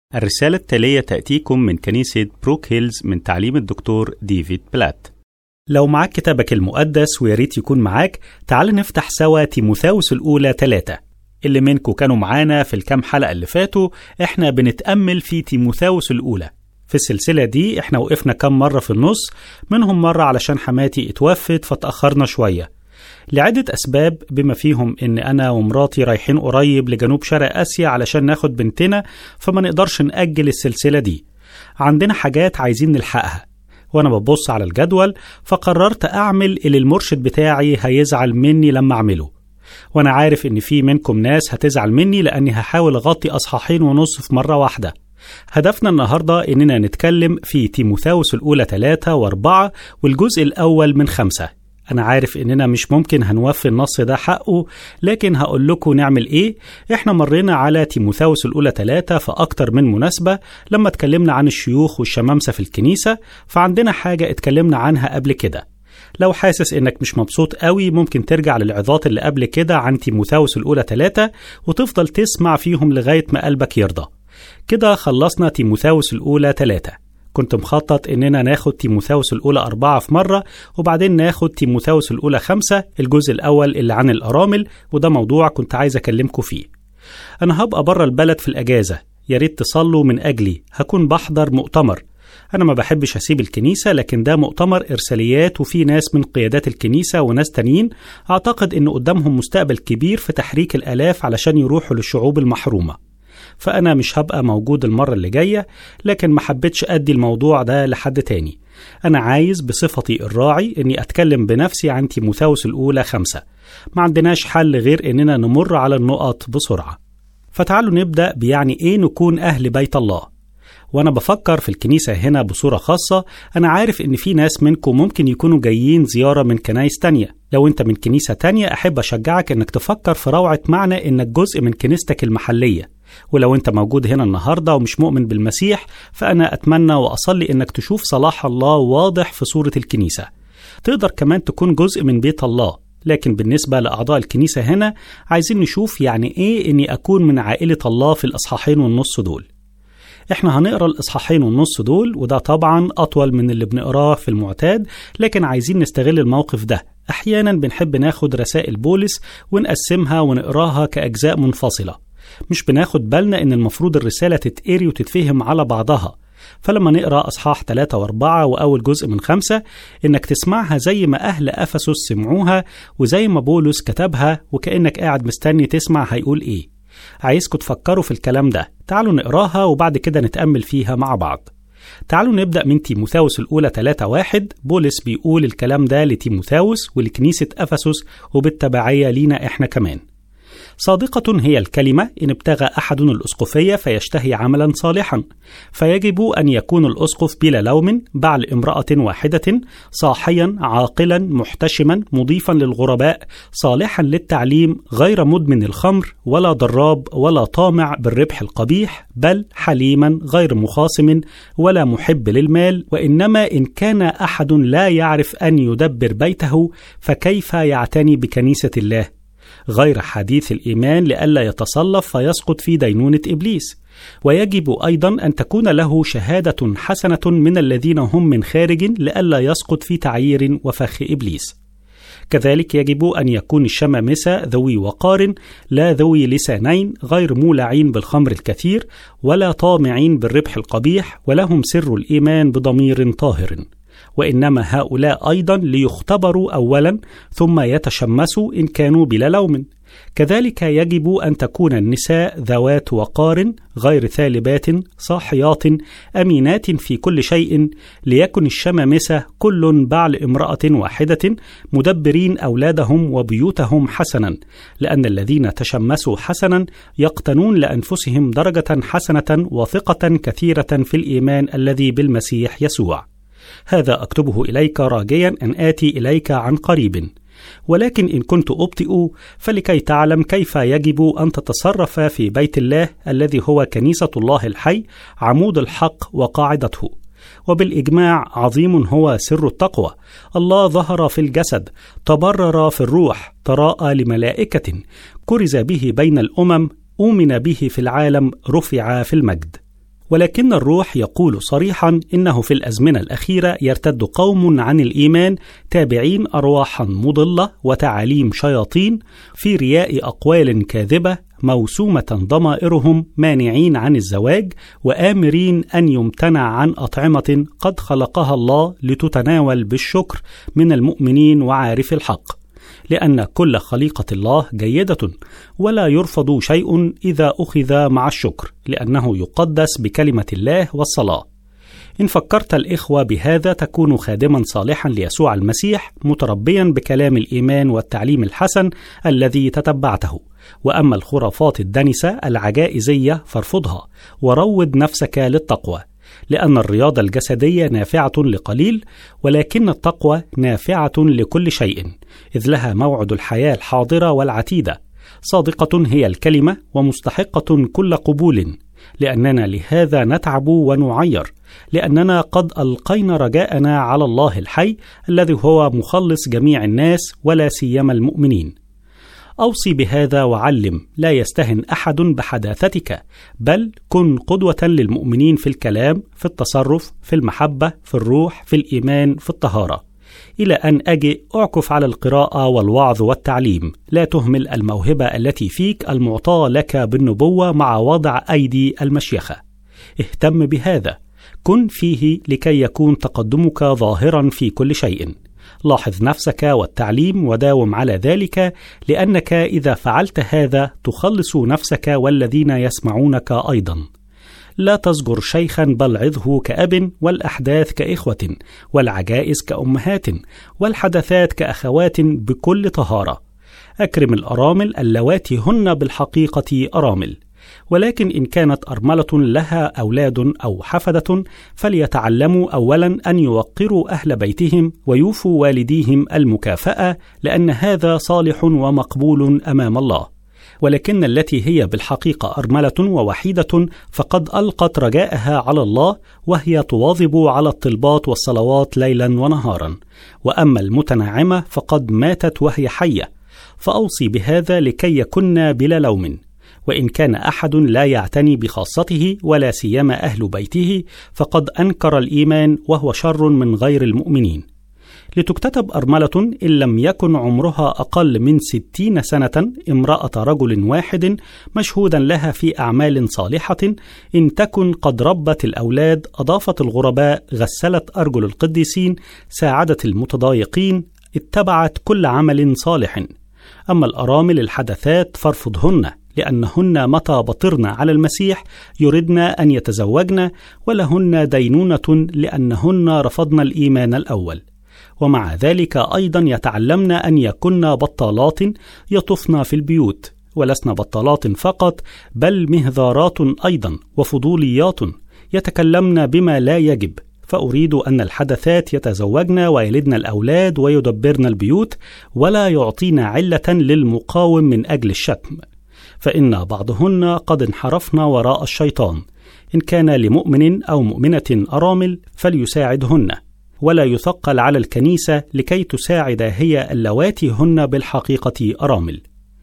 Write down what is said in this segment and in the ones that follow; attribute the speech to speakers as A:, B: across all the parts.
A: الرسالة التالية تأتيكم من كنيسة بروك هيلز من تعليم الدكتور ديفيد بلات لو معاك كتابك المقدس وياريت يكون معاك تعال نفتح سوا تيموثاوس الأولى ثلاثة اللي منكم كانوا معانا في الكام حلقة اللي فاتوا احنا بنتأمل في تيموثاوس الأولى في السلسلة دي احنا وقفنا كام مرة في النص منهم مرة علشان حماتي اتوفت فتأخرنا شوية لعدة أسباب بما فيهم إن أنا ومراتي رايحين قريب لجنوب شرق آسيا علشان ناخد بنتنا فما نقدرش نأجل السلسلة دي عندنا حاجات عايزين نلحقها وأنا ببص على الجدول فقررت أعمل اللي المرشد بتاعي هيزعل مني لما أعمله وأنا عارف إن في منكم ناس هتزعل مني لأني هحاول أغطي أصحاحين ونص في مرة واحدة هدفنا النهاردة إننا نتكلم في تيموثاوس الأولى ثلاثة وأربعة والجزء الأول من خمسة أنا عارف إننا مش ممكن هنوفي النص ده حقه لكن هقول لكم نعمل إيه إحنا مرينا على تيموثاوس الأولى ثلاثة في أكتر من مناسبة لما اتكلمنا عن الشيوخ والشمامسة في الكنيسة فعندنا حاجة اتكلمنا عنها قبل كده لو حاسس إنك مش مبسوط قوي ممكن ترجع للعظات اللي قبل كده عن تيموثاوس الأولى ثلاثة وتفضل تسمع فيهم لغاية ما قلبك يرضى كده خلصنا تيموثاوس الأولى ثلاثة كنت مخطط إننا ناخد تيموثاوس الأولى أربعة في مرة وبعدين ناخد تيموثاوس الأولى خمسة الجزء الأول اللي عن الأرامل وده موضوع كنت عايز أكلمكم فيه أنا هبقى بره البلد في الأجازة يا ريت تصلوا من أجلي هكون بحضر مؤتمر أنا ما بحبش أسيب الكنيسة لكن ده مؤتمر إرساليات وفي ناس من قيادات الكنيسة وناس تانيين أعتقد إن قدامهم مستقبل كبير في تحريك الآلاف علشان يروحوا للشعوب المحرومة فأنا مش هبقى موجود المرة اللي جاية لكن ما حبيتش أدي الموضوع ده لحد تاني أنا عايز بصفتي الراعي إني أتكلم بنفسي عن تيموثاوس الأولى خمسة ما عندناش حل غير إننا نمر على النقط بسرعة فتعالوا نبدأ بيعني إيه نكون أهل بيت الله وأنا بفكر في الكنيسة هنا بصورة خاصة أنا عارف إن في ناس منكم ممكن يكونوا جايين زيارة من كنايس تانية لو أنت من كنيسة تانية أحب أشجعك إنك تفكر في روعة معنى إنك جزء من كنيستك المحلية ولو أنت موجود هنا النهاردة ومش مؤمن بالمسيح فأنا أتمنى وأصلي إنك تشوف صلاح الله واضح في صورة الكنيسة تقدر كمان تكون جزء من بيت الله لكن بالنسبة لأعضاء الكنيسة هنا عايزين نشوف يعني إيه إني أكون من عائلة الله في الأصحاحين والنص دول احنا هنقرا الاصحاحين والنص دول وده طبعا اطول من اللي بنقراه في المعتاد لكن عايزين نستغل الموقف ده احيانا بنحب ناخد رسائل بولس ونقسمها ونقراها كاجزاء منفصله مش بناخد بالنا ان المفروض الرساله تتقري وتتفهم على بعضها فلما نقرا اصحاح 3 و4 واول جزء من خمسة انك تسمعها زي ما اهل افسس سمعوها وزي ما بولس كتبها وكانك قاعد مستني تسمع هيقول ايه عايزكم تفكروا في الكلام ده تعالوا نقراها وبعد كده نتأمل فيها مع بعض تعالوا نبدأ من تيموثاوس الأولى 3 واحد بولس بيقول الكلام ده لتيموثاوس ولكنيسة أفسس وبالتبعية لينا إحنا كمان صادقة هي الكلمة إن ابتغى أحد الأسقفية فيشتهي عملا صالحا فيجب أن يكون الأسقف بلا لوم بعل امرأة واحدة صاحيا عاقلا محتشما مضيفا للغرباء صالحا للتعليم غير مدمن الخمر ولا ضراب ولا طامع بالربح القبيح بل حليما غير مخاصم ولا محب للمال وإنما إن كان أحد لا يعرف أن يدبر بيته فكيف يعتني بكنيسة الله غير حديث الإيمان لئلا يتصلف فيسقط في دينونة إبليس ويجب أيضا أن تكون له شهادة حسنة من الذين هم من خارج لئلا يسقط في تعيير وفخ إبليس كذلك يجب أن يكون الشمامسة ذوي وقار لا ذوي لسانين غير مولعين بالخمر الكثير ولا طامعين بالربح القبيح ولهم سر الإيمان بضمير طاهر وإنما هؤلاء أيضا ليختبروا أولا ثم يتشمسوا إن كانوا بلا لوم كذلك يجب أن تكون النساء ذوات وقار غير ثالبات صاحيات أمينات في كل شيء ليكن الشمامسة كل بعل امرأة واحدة مدبرين أولادهم وبيوتهم حسنا لأن الذين تشمسوا حسنا يقتنون لأنفسهم درجة حسنة وثقة كثيرة في الإيمان الذي بالمسيح يسوع هذا أكتبه إليك راجيا أن آتي إليك عن قريب ولكن إن كنت أبطئ فلكي تعلم كيف يجب أن تتصرف في بيت الله الذي هو كنيسة الله الحي عمود الحق وقاعدته وبالإجماع عظيم هو سر التقوى الله ظهر في الجسد تبرر في الروح تراءى لملائكة كرز به بين الأمم أؤمن به في العالم رفع في المجد ولكن الروح يقول صريحا انه في الازمنه الاخيره يرتد قوم عن الايمان تابعين ارواحا مضله وتعاليم شياطين في رياء اقوال كاذبه موسومه ضمائرهم مانعين عن الزواج وامرين ان يمتنع عن اطعمه قد خلقها الله لتتناول بالشكر من المؤمنين وعارف الحق لأن كل خليقة الله جيدة ولا يرفض شيء إذا أخذ مع الشكر لأنه يقدس بكلمة الله والصلاة. إن فكرت الإخوة بهذا تكون خادما صالحا ليسوع المسيح متربيا بكلام الإيمان والتعليم الحسن الذي تتبعته. وأما الخرافات الدنسة العجائزية فارفضها وروض نفسك للتقوى لأن الرياضة الجسدية نافعة لقليل ولكن التقوى نافعة لكل شيء إذ لها موعد الحياة الحاضرة والعتيدة صادقة هي الكلمة ومستحقة كل قبول لأننا لهذا نتعب ونعير لأننا قد ألقينا رجاءنا على الله الحي الذي هو مخلص جميع الناس ولا سيما المؤمنين أوصي بهذا وعلم لا يستهن أحد بحداثتك بل كن قدوة للمؤمنين في الكلام في التصرف في المحبة في الروح في الإيمان في الطهارة إلى أن أجي أعكف على القراءة والوعظ والتعليم لا تهمل الموهبة التي فيك المعطاة لك بالنبوة مع وضع أيدي المشيخة اهتم بهذا كن فيه لكي يكون تقدمك ظاهرا في كل شيء لاحظ نفسك والتعليم وداوم على ذلك لانك اذا فعلت هذا تخلص نفسك والذين يسمعونك ايضا لا تزجر شيخا بل عظه كأب والأحداث كإخوة والعجائز كأمهات والحدثات كأخوات بكل طهارة أكرم الأرامل اللواتي هن بالحقيقة أرامل ولكن إن كانت أرملة لها أولاد أو حفدة فليتعلموا أولا أن يوقروا أهل بيتهم ويوفوا والديهم المكافأة لأن هذا صالح ومقبول أمام الله ولكن التي هي بالحقيقة أرملة ووحيدة فقد ألقت رجاءها على الله وهي تواظب على الطلبات والصلوات ليلا ونهارا وأما المتنعمة فقد ماتت وهي حية فأوصي بهذا لكي يكن بلا لوم وإن كان أحد لا يعتني بخاصته ولا سيما أهل بيته فقد أنكر الإيمان وهو شر من غير المؤمنين لتكتتب أرملة إن لم يكن عمرها أقل من ستين سنة امرأة رجل واحد مشهودا لها في أعمال صالحة إن تكن قد ربت الأولاد أضافت الغرباء غسلت أرجل القديسين ساعدت المتضايقين اتبعت كل عمل صالح أما الأرامل الحدثات فارفضهن لأنهن متى بطرن على المسيح يردن أن يتزوجن ولهن دينونة لأنهن رفضن الإيمان الأول ومع ذلك أيضا يتعلمن أن يكن بطالات يطفن في البيوت ولسن بطالات فقط بل مهذارات أيضا وفضوليات يتكلمن بما لا يجب فأريد أن الحدثات يتزوجن ويلدن الأولاد ويدبرن البيوت ولا يعطين علة للمقاوم من أجل الشتم فإن بعضهن قد انحرفن وراء الشيطان إن كان لمؤمن أو مؤمنة أرامل فليساعدهن ولا يثقل على الكنيسة لكي تساعد هي اللواتي هن بالحقيقة أرامل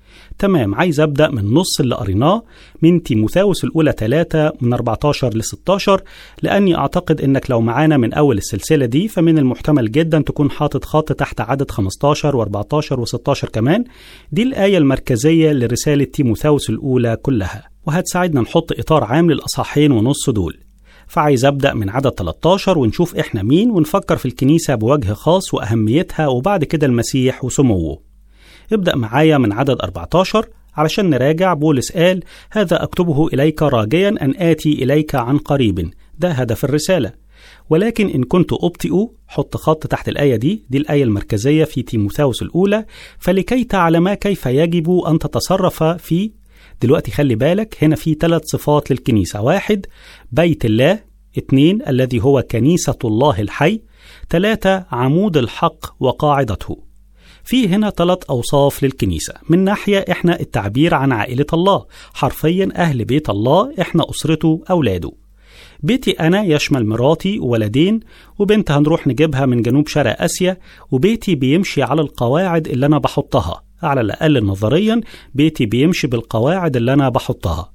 A: تمام عايز أبدأ من نص اللي قريناه من تيموثاوس الأولى 3 من 14 ل 16 لأني أعتقد إنك لو معانا من أول السلسلة دي فمن المحتمل جدا تكون حاطط خط تحت عدد 15 و14 و16 كمان دي الآية المركزية لرسالة تيموثاوس الأولى كلها وهتساعدنا نحط إطار عام للأصحاحين ونص دول فعايز أبدأ من عدد 13 ونشوف إحنا مين ونفكر في الكنيسة بوجه خاص وأهميتها وبعد كده المسيح وسموه ابدأ معايا من عدد 14 علشان نراجع بولس قال هذا أكتبه إليك راجيا أن آتي إليك عن قريب ده هدف الرسالة ولكن إن كنت أبطئ حط خط تحت الآية دي دي الآية المركزية في تيموثاوس الأولى فلكي تعلم كيف يجب أن تتصرف في دلوقتي خلي بالك هنا في ثلاث صفات للكنيسة واحد بيت الله اثنين الذي هو كنيسة الله الحي ثلاثة عمود الحق وقاعدته في هنا ثلاث أوصاف للكنيسة من ناحية إحنا التعبير عن عائلة الله حرفيا أهل بيت الله إحنا أسرته أولاده بيتي أنا يشمل مراتي وولدين وبنت هنروح نجيبها من جنوب شرق آسيا وبيتي بيمشي على القواعد اللي أنا بحطها على الأقل نظريا بيتي بيمشي بالقواعد اللي أنا بحطها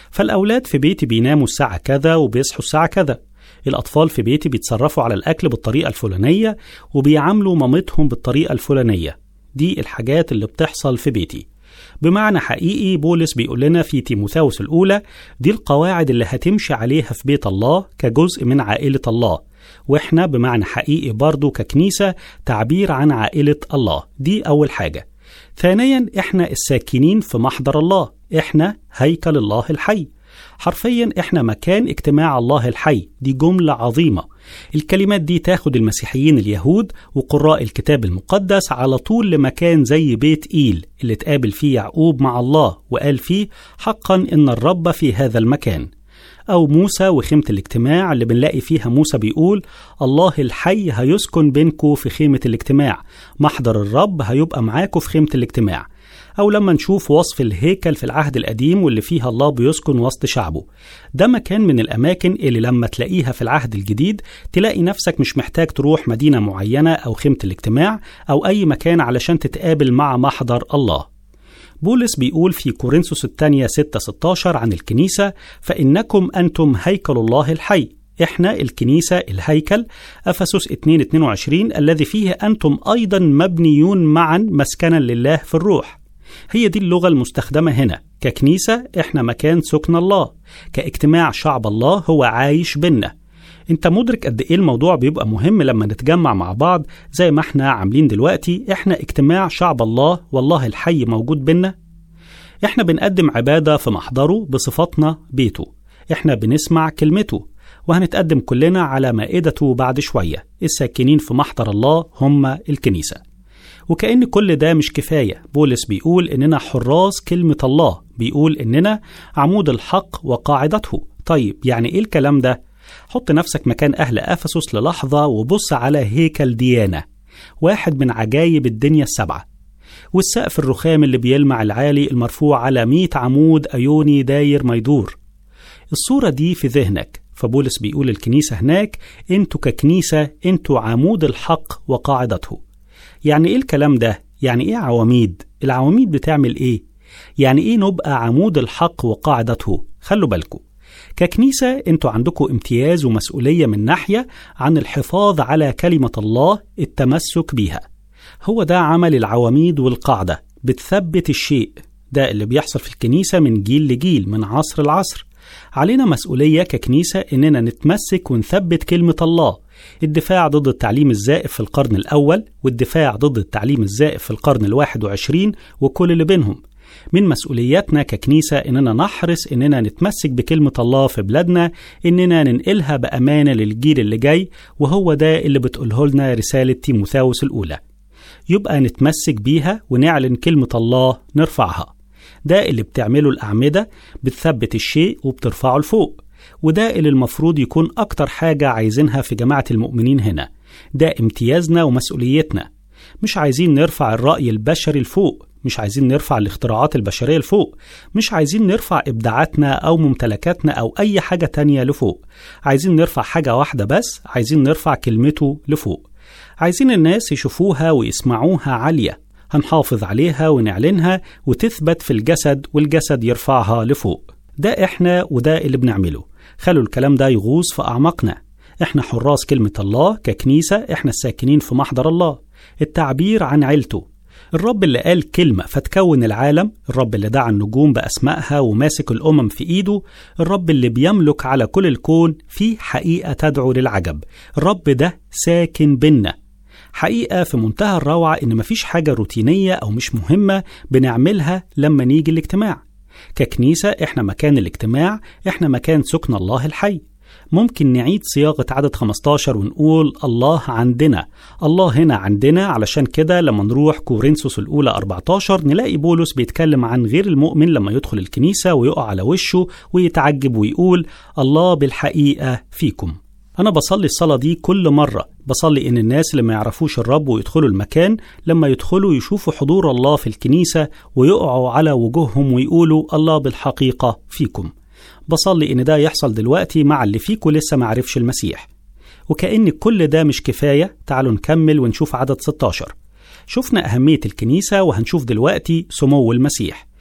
A: فالأولاد في بيتي بيناموا الساعة كذا وبيصحوا الساعة كذا الأطفال في بيتي بيتصرفوا على الأكل بالطريقة الفلانية وبيعاملوا مامتهم بالطريقة الفلانية دي الحاجات اللي بتحصل في بيتي بمعنى حقيقي بولس بيقول لنا في تيموثاوس الأولى دي القواعد اللي هتمشي عليها في بيت الله كجزء من عائلة الله وإحنا بمعنى حقيقي برضو ككنيسة تعبير عن عائلة الله دي أول حاجة ثانيا إحنا الساكنين في محضر الله إحنا هيكل الله الحي حرفيا احنا مكان اجتماع الله الحي دي جملة عظيمة الكلمات دي تاخد المسيحيين اليهود وقراء الكتاب المقدس على طول لمكان زي بيت إيل اللي اتقابل فيه يعقوب مع الله وقال فيه حقا إن الرب في هذا المكان أو موسى وخيمة الاجتماع اللي بنلاقي فيها موسى بيقول الله الحي هيسكن بينكم في خيمة الاجتماع محضر الرب هيبقى معاكم في خيمة الاجتماع أو لما نشوف وصف الهيكل في العهد القديم واللي فيها الله بيسكن وسط شعبه ده مكان من الأماكن اللي لما تلاقيها في العهد الجديد تلاقي نفسك مش محتاج تروح مدينة معينة أو خيمة الاجتماع أو أي مكان علشان تتقابل مع محضر الله بولس بيقول في كورنثوس الثانية 6 16 عن الكنيسة فإنكم أنتم هيكل الله الحي إحنا الكنيسة الهيكل أفسس 2 22 الذي فيه أنتم أيضا مبنيون معا مسكنا لله في الروح هي دي اللغة المستخدمة هنا ككنيسة إحنا مكان سكن الله كاجتماع شعب الله هو عايش بينا انت مدرك قد ايه الموضوع بيبقى مهم لما نتجمع مع بعض زي ما احنا عاملين دلوقتي احنا اجتماع شعب الله والله الحي موجود بينا احنا بنقدم عبادة في محضره بصفتنا بيته احنا بنسمع كلمته وهنتقدم كلنا على مائدته بعد شوية الساكنين في محضر الله هم الكنيسة وكأن كل ده مش كفاية بولس بيقول إننا حراس كلمة الله بيقول إننا عمود الحق وقاعدته طيب يعني إيه الكلام ده؟ حط نفسك مكان أهل أفسس للحظة وبص على هيكل ديانة واحد من عجايب الدنيا السبعة والسقف الرخام اللي بيلمع العالي المرفوع على 100 عمود أيوني داير ما يدور الصورة دي في ذهنك فبولس بيقول الكنيسة هناك انتوا ككنيسة انتوا عمود الحق وقاعدته يعني ايه الكلام ده؟ يعني ايه عواميد؟ العواميد بتعمل ايه؟ يعني ايه نبقى عمود الحق وقاعدته؟ خلوا بالكم ككنيسة انتوا عندكم امتياز ومسؤولية من ناحية عن الحفاظ على كلمة الله التمسك بيها هو ده عمل العواميد والقاعدة بتثبت الشيء ده اللي بيحصل في الكنيسة من جيل لجيل من عصر لعصر علينا مسؤولية ككنيسة إننا نتمسك ونثبت كلمة الله الدفاع ضد التعليم الزائف في القرن الأول والدفاع ضد التعليم الزائف في القرن الواحد وعشرين وكل اللي بينهم من مسؤولياتنا ككنيسة إننا نحرص إننا نتمسك بكلمة الله في بلادنا إننا ننقلها بأمانة للجيل اللي جاي وهو ده اللي بتقوله لنا رسالة تيموثاوس الأولى يبقى نتمسك بيها ونعلن كلمة الله نرفعها ده اللي بتعمله الأعمدة بتثبت الشيء وبترفعه لفوق وده اللي المفروض يكون أكتر حاجة عايزينها في جماعة المؤمنين هنا ده امتيازنا ومسؤوليتنا مش عايزين نرفع الرأي البشري لفوق مش عايزين نرفع الاختراعات البشرية لفوق مش عايزين نرفع إبداعاتنا أو ممتلكاتنا أو أي حاجة تانية لفوق عايزين نرفع حاجة واحدة بس عايزين نرفع كلمته لفوق عايزين الناس يشوفوها ويسمعوها عالية هنحافظ عليها ونعلنها وتثبت في الجسد والجسد يرفعها لفوق ده احنا وده اللي بنعمله خلوا الكلام ده يغوص في أعماقنا احنا حراس كلمة الله ككنيسة احنا الساكنين في محضر الله التعبير عن عيلته الرب اللي قال كلمة فتكون العالم الرب اللي دعا النجوم بأسمائها وماسك الأمم في إيده الرب اللي بيملك على كل الكون في حقيقة تدعو للعجب الرب ده ساكن بينا حقيقة في منتهى الروعة إن مفيش حاجة روتينية أو مش مهمة بنعملها لما نيجي الاجتماع ككنيسة إحنا مكان الاجتماع إحنا مكان سكن الله الحي ممكن نعيد صياغة عدد 15 ونقول الله عندنا الله هنا عندنا علشان كده لما نروح كورنثوس الأولى 14 نلاقي بولس بيتكلم عن غير المؤمن لما يدخل الكنيسة ويقع على وشه ويتعجب ويقول الله بالحقيقة فيكم أنا بصلي الصلاة دي كل مرة بصلي إن الناس اللي ما يعرفوش الرب ويدخلوا المكان لما يدخلوا يشوفوا حضور الله في الكنيسة ويقعوا على وجوههم ويقولوا الله بالحقيقة فيكم بصلي إن ده يحصل دلوقتي مع اللي فيكم لسه ما عرفش المسيح وكأن كل ده مش كفاية تعالوا نكمل ونشوف عدد 16 شفنا أهمية الكنيسة وهنشوف دلوقتي سمو المسيح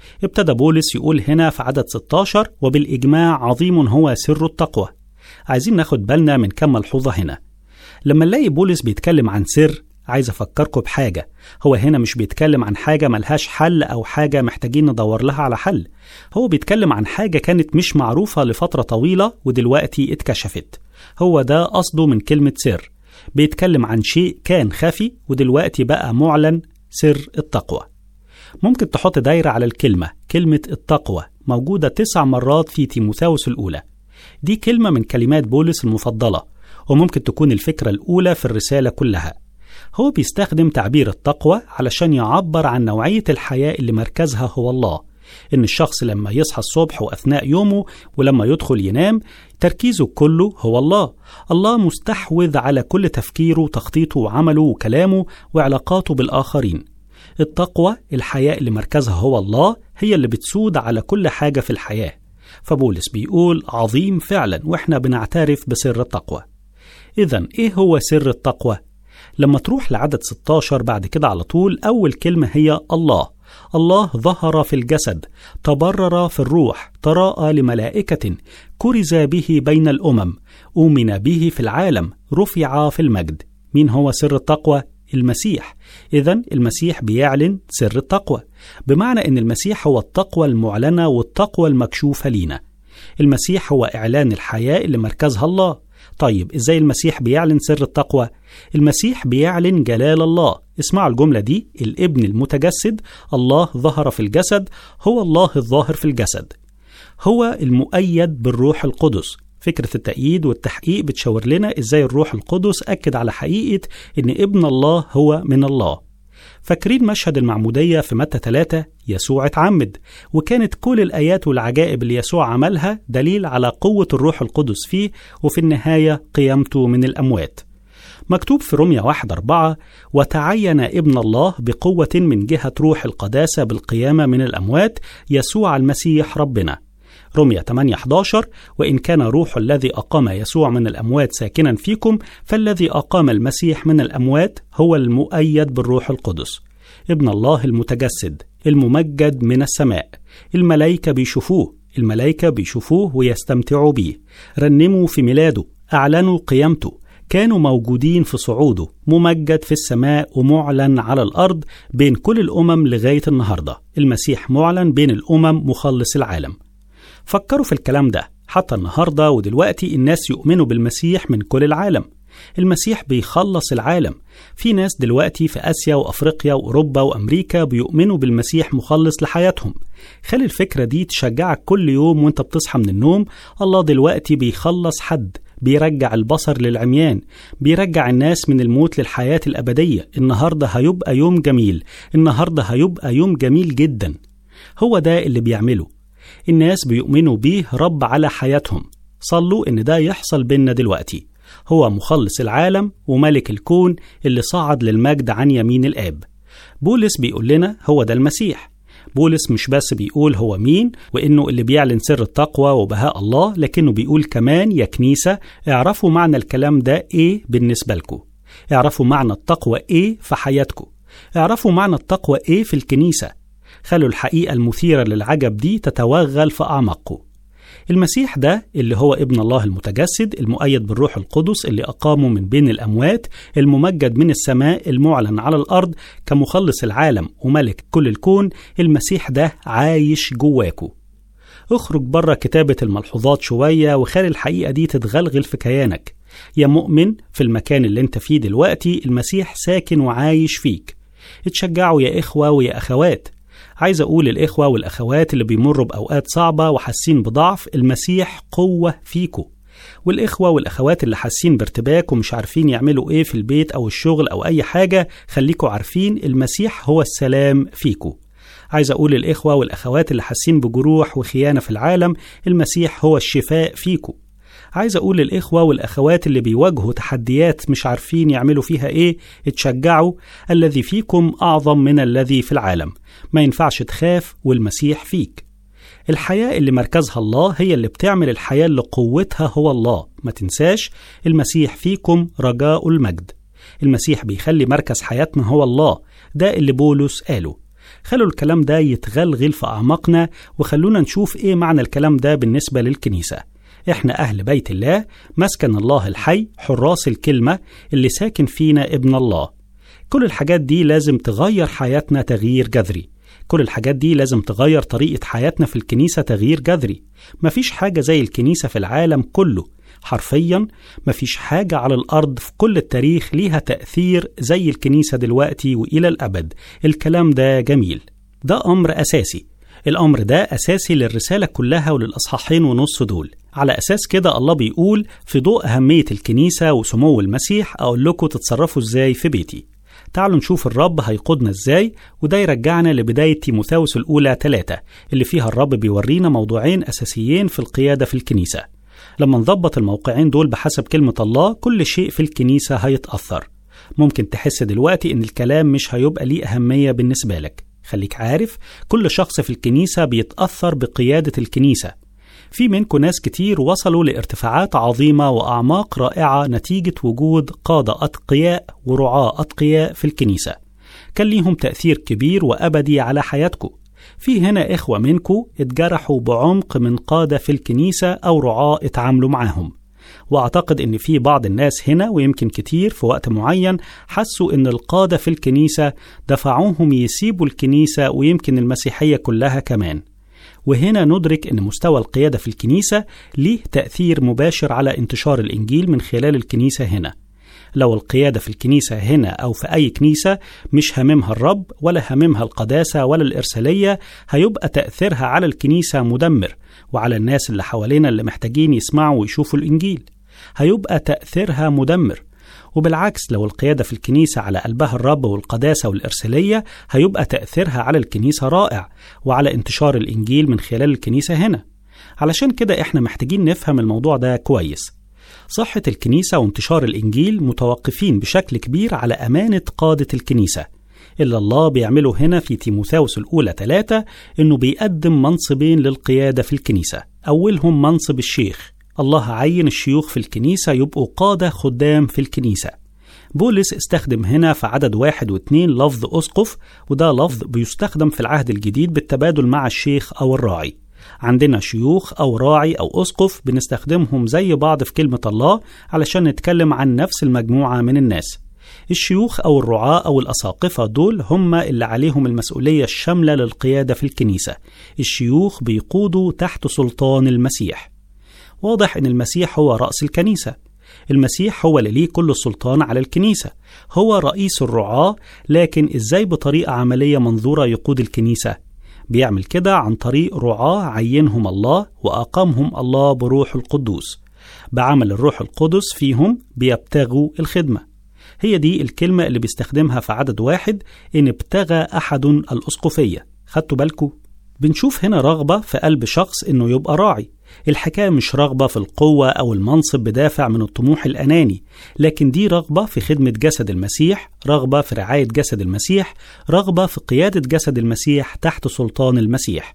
A: ابتدى بولس يقول هنا في عدد 16 وبالإجماع عظيم هو سر التقوى عايزين ناخد بالنا من كم ملحوظة هنا لما نلاقي بولس بيتكلم عن سر عايز أفكركم بحاجة هو هنا مش بيتكلم عن حاجة ملهاش حل أو حاجة محتاجين ندور لها على حل هو بيتكلم عن حاجة كانت مش معروفة لفترة طويلة ودلوقتي اتكشفت هو ده قصده من كلمة سر بيتكلم عن شيء كان خفي ودلوقتي بقى معلن سر التقوى ممكن تحط دايرة على الكلمة كلمة التقوى موجودة تسع مرات في تيموثاوس الأولى دي كلمة من كلمات بولس المفضلة وممكن تكون الفكرة الأولى في الرسالة كلها هو بيستخدم تعبير التقوى علشان يعبر عن نوعية الحياة اللي مركزها هو الله إن الشخص لما يصحى الصبح وأثناء يومه ولما يدخل ينام تركيزه كله هو الله الله مستحوذ على كل تفكيره وتخطيطه وعمله وكلامه وعلاقاته بالآخرين التقوى الحياة اللي مركزها هو الله هي اللي بتسود على كل حاجة في الحياة فبولس بيقول عظيم فعلا واحنا بنعترف بسر التقوى إذا إيه هو سر التقوى؟ لما تروح لعدد 16 بعد كده على طول أول كلمة هي الله الله ظهر في الجسد تبرر في الروح تراءى لملائكة كرز به بين الأمم أؤمن به في العالم رفع في المجد مين هو سر التقوى؟ المسيح إذا المسيح بيعلن سر التقوى بمعنى أن المسيح هو التقوى المعلنة والتقوى المكشوفة لينا المسيح هو إعلان الحياة اللي مركزها الله طيب إزاي المسيح بيعلن سر التقوى؟ المسيح بيعلن جلال الله اسمعوا الجملة دي الابن المتجسد الله ظهر في الجسد هو الله الظاهر في الجسد هو المؤيد بالروح القدس فكرة التأييد والتحقيق بتشاور لنا إزاي الروح القدس أكد على حقيقة إن ابن الله هو من الله فاكرين مشهد المعمودية في متى 3 يسوع اتعمد وكانت كل الآيات والعجائب اللي يسوع عملها دليل على قوة الروح القدس فيه وفي النهاية قيامته من الأموات مكتوب في روميا 1 4 وتعين ابن الله بقوة من جهة روح القداسة بالقيامة من الأموات يسوع المسيح ربنا روميا 8 11 وإن كان روح الذي أقام يسوع من الأموات ساكنا فيكم فالذي أقام المسيح من الأموات هو المؤيد بالروح القدس ابن الله المتجسد الممجد من السماء الملائكة بيشوفوه الملائكة بيشوفوه ويستمتعوا بيه رنموا في ميلاده أعلنوا قيامته كانوا موجودين في صعوده ممجد في السماء ومعلن على الأرض بين كل الأمم لغاية النهاردة المسيح معلن بين الأمم مخلص العالم فكروا في الكلام ده حتى النهارده ودلوقتي الناس يؤمنوا بالمسيح من كل العالم المسيح بيخلص العالم في ناس دلوقتي في آسيا وأفريقيا وأوروبا وأمريكا بيؤمنوا بالمسيح مخلص لحياتهم خلي الفكرة دي تشجعك كل يوم وانت بتصحى من النوم الله دلوقتي بيخلص حد بيرجع البصر للعميان بيرجع الناس من الموت للحياة الأبدية النهاردة هيبقى يوم جميل النهاردة هيبقى يوم جميل جدا هو ده اللي بيعمله الناس بيؤمنوا بيه رب على حياتهم صلوا إن ده يحصل بينا دلوقتي هو مخلص العالم وملك الكون اللي صعد للمجد عن يمين الآب بولس بيقول لنا هو ده المسيح بولس مش بس بيقول هو مين وإنه اللي بيعلن سر التقوى وبهاء الله لكنه بيقول كمان يا كنيسة اعرفوا معنى الكلام ده إيه بالنسبة لكم اعرفوا معنى التقوى إيه في حياتكم اعرفوا معنى التقوى إيه في الكنيسة خلوا الحقيقة المثيرة للعجب دي تتوغل في أعماقكم المسيح ده اللي هو ابن الله المتجسد المؤيد بالروح القدس اللي أقامه من بين الأموات الممجد من السماء المعلن على الأرض كمخلص العالم وملك كل الكون المسيح ده عايش جواكو اخرج بره كتابة الملحوظات شوية وخلي الحقيقة دي تتغلغل في كيانك يا مؤمن في المكان اللي انت فيه دلوقتي المسيح ساكن وعايش فيك اتشجعوا يا إخوة ويا أخوات عايز أقول الإخوة والأخوات اللي بيمروا بأوقات صعبة وحاسين بضعف المسيح قوة فيكو والإخوة والأخوات اللي حاسين بارتباك ومش عارفين يعملوا إيه في البيت أو الشغل أو أي حاجة خليكوا عارفين المسيح هو السلام فيكو عايز أقول الإخوة والأخوات اللي حاسين بجروح وخيانة في العالم المسيح هو الشفاء فيكو عايز أقول للإخوة والأخوات اللي بيواجهوا تحديات مش عارفين يعملوا فيها إيه اتشجعوا الذي فيكم أعظم من الذي في العالم ما ينفعش تخاف والمسيح فيك الحياة اللي مركزها الله هي اللي بتعمل الحياة اللي قوتها هو الله ما تنساش المسيح فيكم رجاء المجد المسيح بيخلي مركز حياتنا هو الله ده اللي بولس قاله خلوا الكلام ده يتغلغل في أعماقنا وخلونا نشوف إيه معنى الكلام ده بالنسبة للكنيسة إحنا أهل بيت الله مسكن الله الحي حراس الكلمة اللي ساكن فينا ابن الله كل الحاجات دي لازم تغير حياتنا تغيير جذري كل الحاجات دي لازم تغير طريقة حياتنا في الكنيسة تغيير جذري مفيش حاجة زي الكنيسة في العالم كله حرفيا مفيش حاجة على الأرض في كل التاريخ ليها تأثير زي الكنيسة دلوقتي وإلى الأبد الكلام ده جميل ده أمر أساسي الأمر ده أساسي للرسالة كلها وللأصحاحين ونص دول على أساس كده الله بيقول في ضوء أهمية الكنيسة وسمو المسيح أقول لكم تتصرفوا إزاي في بيتي تعالوا نشوف الرب هيقودنا ازاي وده يرجعنا لبداية تيموثاوس الأولى 3 اللي فيها الرب بيورينا موضوعين أساسيين في القيادة في الكنيسة لما نضبط الموقعين دول بحسب كلمة الله كل شيء في الكنيسة هيتأثر ممكن تحس دلوقتي إن الكلام مش هيبقى ليه أهمية بالنسبة لك خليك عارف كل شخص في الكنيسة بيتأثر بقيادة الكنيسة في منكم ناس كتير وصلوا لارتفاعات عظيمة وأعماق رائعة نتيجة وجود قادة أتقياء ورعاة أتقياء في الكنيسة كان ليهم تأثير كبير وأبدي على حياتكم في هنا إخوة منكم اتجرحوا بعمق من قادة في الكنيسة أو رعاة اتعاملوا معاهم واعتقد ان في بعض الناس هنا ويمكن كتير في وقت معين حسوا ان القاده في الكنيسه دفعوهم يسيبوا الكنيسه ويمكن المسيحيه كلها كمان وهنا ندرك ان مستوى القياده في الكنيسه ليه تاثير مباشر على انتشار الانجيل من خلال الكنيسه هنا لو القيادة في الكنيسة هنا أو في أي كنيسة مش هاممها الرب ولا هاممها القداسة ولا الإرسالية هيبقى تأثيرها على الكنيسة مدمر وعلى الناس اللي حوالينا اللي محتاجين يسمعوا ويشوفوا الإنجيل هيبقى تأثيرها مدمر وبالعكس لو القيادة في الكنيسة على قلبها الرب والقداسة والإرسالية هيبقى تأثيرها على الكنيسة رائع وعلى انتشار الإنجيل من خلال الكنيسة هنا علشان كده إحنا محتاجين نفهم الموضوع ده كويس صحة الكنيسة وانتشار الإنجيل متوقفين بشكل كبير على أمانة قادة الكنيسة إلا الله بيعمله هنا في تيموثاوس الأولى ثلاثة إنه بيقدم منصبين للقيادة في الكنيسة أولهم منصب الشيخ الله عين الشيوخ في الكنيسة يبقوا قادة خدام في الكنيسة بولس استخدم هنا في عدد واحد واثنين لفظ أسقف وده لفظ بيستخدم في العهد الجديد بالتبادل مع الشيخ أو الراعي عندنا شيوخ أو راعي أو أسقف بنستخدمهم زي بعض في كلمة الله علشان نتكلم عن نفس المجموعة من الناس الشيوخ أو الرعاة أو الأساقفة دول هم اللي عليهم المسؤولية الشاملة للقيادة في الكنيسة الشيوخ بيقودوا تحت سلطان المسيح واضح أن المسيح هو رأس الكنيسة المسيح هو اللي ليه كل السلطان على الكنيسة هو رئيس الرعاة لكن إزاي بطريقة عملية منظورة يقود الكنيسة بيعمل كده عن طريق رعاة عينهم الله وأقامهم الله بروح القدوس بعمل الروح القدس فيهم بيبتغوا الخدمة هي دي الكلمة اللي بيستخدمها في عدد واحد إن ابتغى أحد الأسقفية خدتوا بالكم؟ بنشوف هنا رغبة في قلب شخص إنه يبقى راعي الحكاية مش رغبة في القوة أو المنصب بدافع من الطموح الأناني لكن دي رغبة في خدمة جسد المسيح رغبة في رعاية جسد المسيح رغبة في قيادة جسد المسيح تحت سلطان المسيح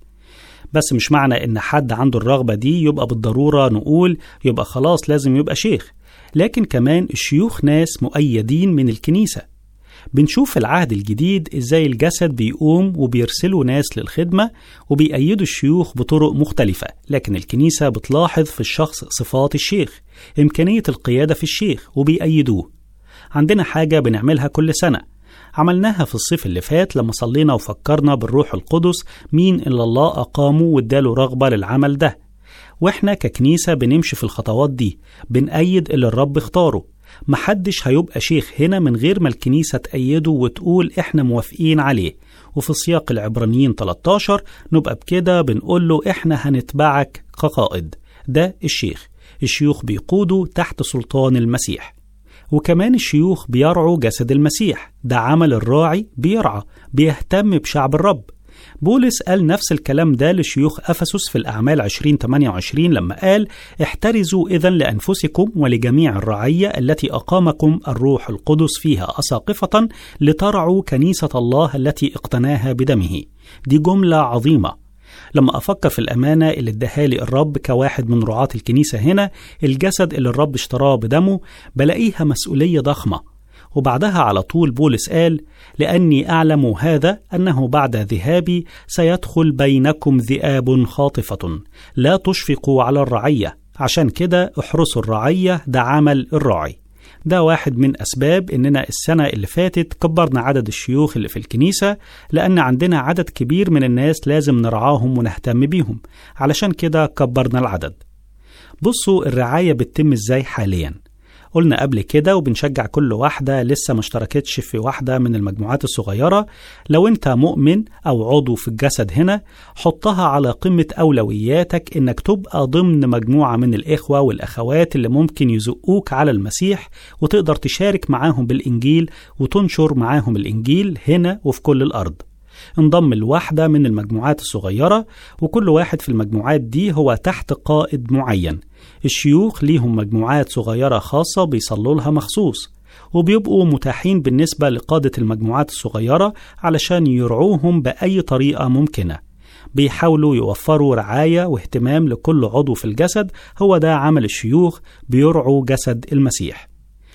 A: بس مش معنى إن حد عنده الرغبة دي يبقى بالضرورة نقول يبقى خلاص لازم يبقى شيخ لكن كمان الشيوخ ناس مؤيدين من الكنيسة بنشوف في العهد الجديد ازاي الجسد بيقوم وبيرسلوا ناس للخدمة وبيأيدوا الشيوخ بطرق مختلفة لكن الكنيسة بتلاحظ في الشخص صفات الشيخ إمكانية القيادة في الشيخ وبيأيدوه عندنا حاجة بنعملها كل سنة عملناها في الصيف اللي فات لما صلينا وفكرنا بالروح القدس مين اللي الله أقامه واداله رغبة للعمل ده واحنا ككنيسة بنمشي في الخطوات دي بنأيد اللي الرب اختاره محدش هيبقى شيخ هنا من غير ما الكنيسة تأيده وتقول إحنا موافقين عليه وفي سياق العبرانيين 13 نبقى بكده بنقول له إحنا هنتبعك كقائد ده الشيخ الشيوخ بيقودوا تحت سلطان المسيح وكمان الشيوخ بيرعوا جسد المسيح ده عمل الراعي بيرعى بيهتم بشعب الرب بولس قال نفس الكلام ده لشيوخ أفسس في الأعمال 2028 لما قال احترزوا إذا لأنفسكم ولجميع الرعية التي أقامكم الروح القدس فيها أساقفة لترعوا كنيسة الله التي اقتناها بدمه دي جملة عظيمة لما أفكر في الأمانة اللي اداها لي الرب كواحد من رعاة الكنيسة هنا الجسد اللي الرب اشتراه بدمه بلاقيها مسؤولية ضخمة وبعدها على طول بولس قال لاني اعلم هذا انه بعد ذهابي سيدخل بينكم ذئاب خاطفه لا تشفقوا على الرعيه عشان كده احرسوا الرعيه ده عمل الراعي ده واحد من أسباب إننا السنة اللي فاتت كبرنا عدد الشيوخ اللي في الكنيسة لأن عندنا عدد كبير من الناس لازم نرعاهم ونهتم بيهم علشان كده كبرنا العدد بصوا الرعاية بتتم إزاي حاليا قلنا قبل كده وبنشجع كل واحدة لسه ما اشتركتش في واحدة من المجموعات الصغيرة لو انت مؤمن أو عضو في الجسد هنا حطها على قمة أولوياتك إنك تبقى ضمن مجموعة من الإخوة والأخوات اللي ممكن يزقوك على المسيح وتقدر تشارك معاهم بالإنجيل وتنشر معاهم الإنجيل هنا وفي كل الأرض انضم لواحدة من المجموعات الصغيرة وكل واحد في المجموعات دي هو تحت قائد معين الشيوخ ليهم مجموعات صغيرة خاصة بيصلوا لها مخصوص وبيبقوا متاحين بالنسبة لقادة المجموعات الصغيرة علشان يرعوهم بأي طريقة ممكنة بيحاولوا يوفروا رعاية واهتمام لكل عضو في الجسد هو ده عمل الشيوخ بيرعوا جسد المسيح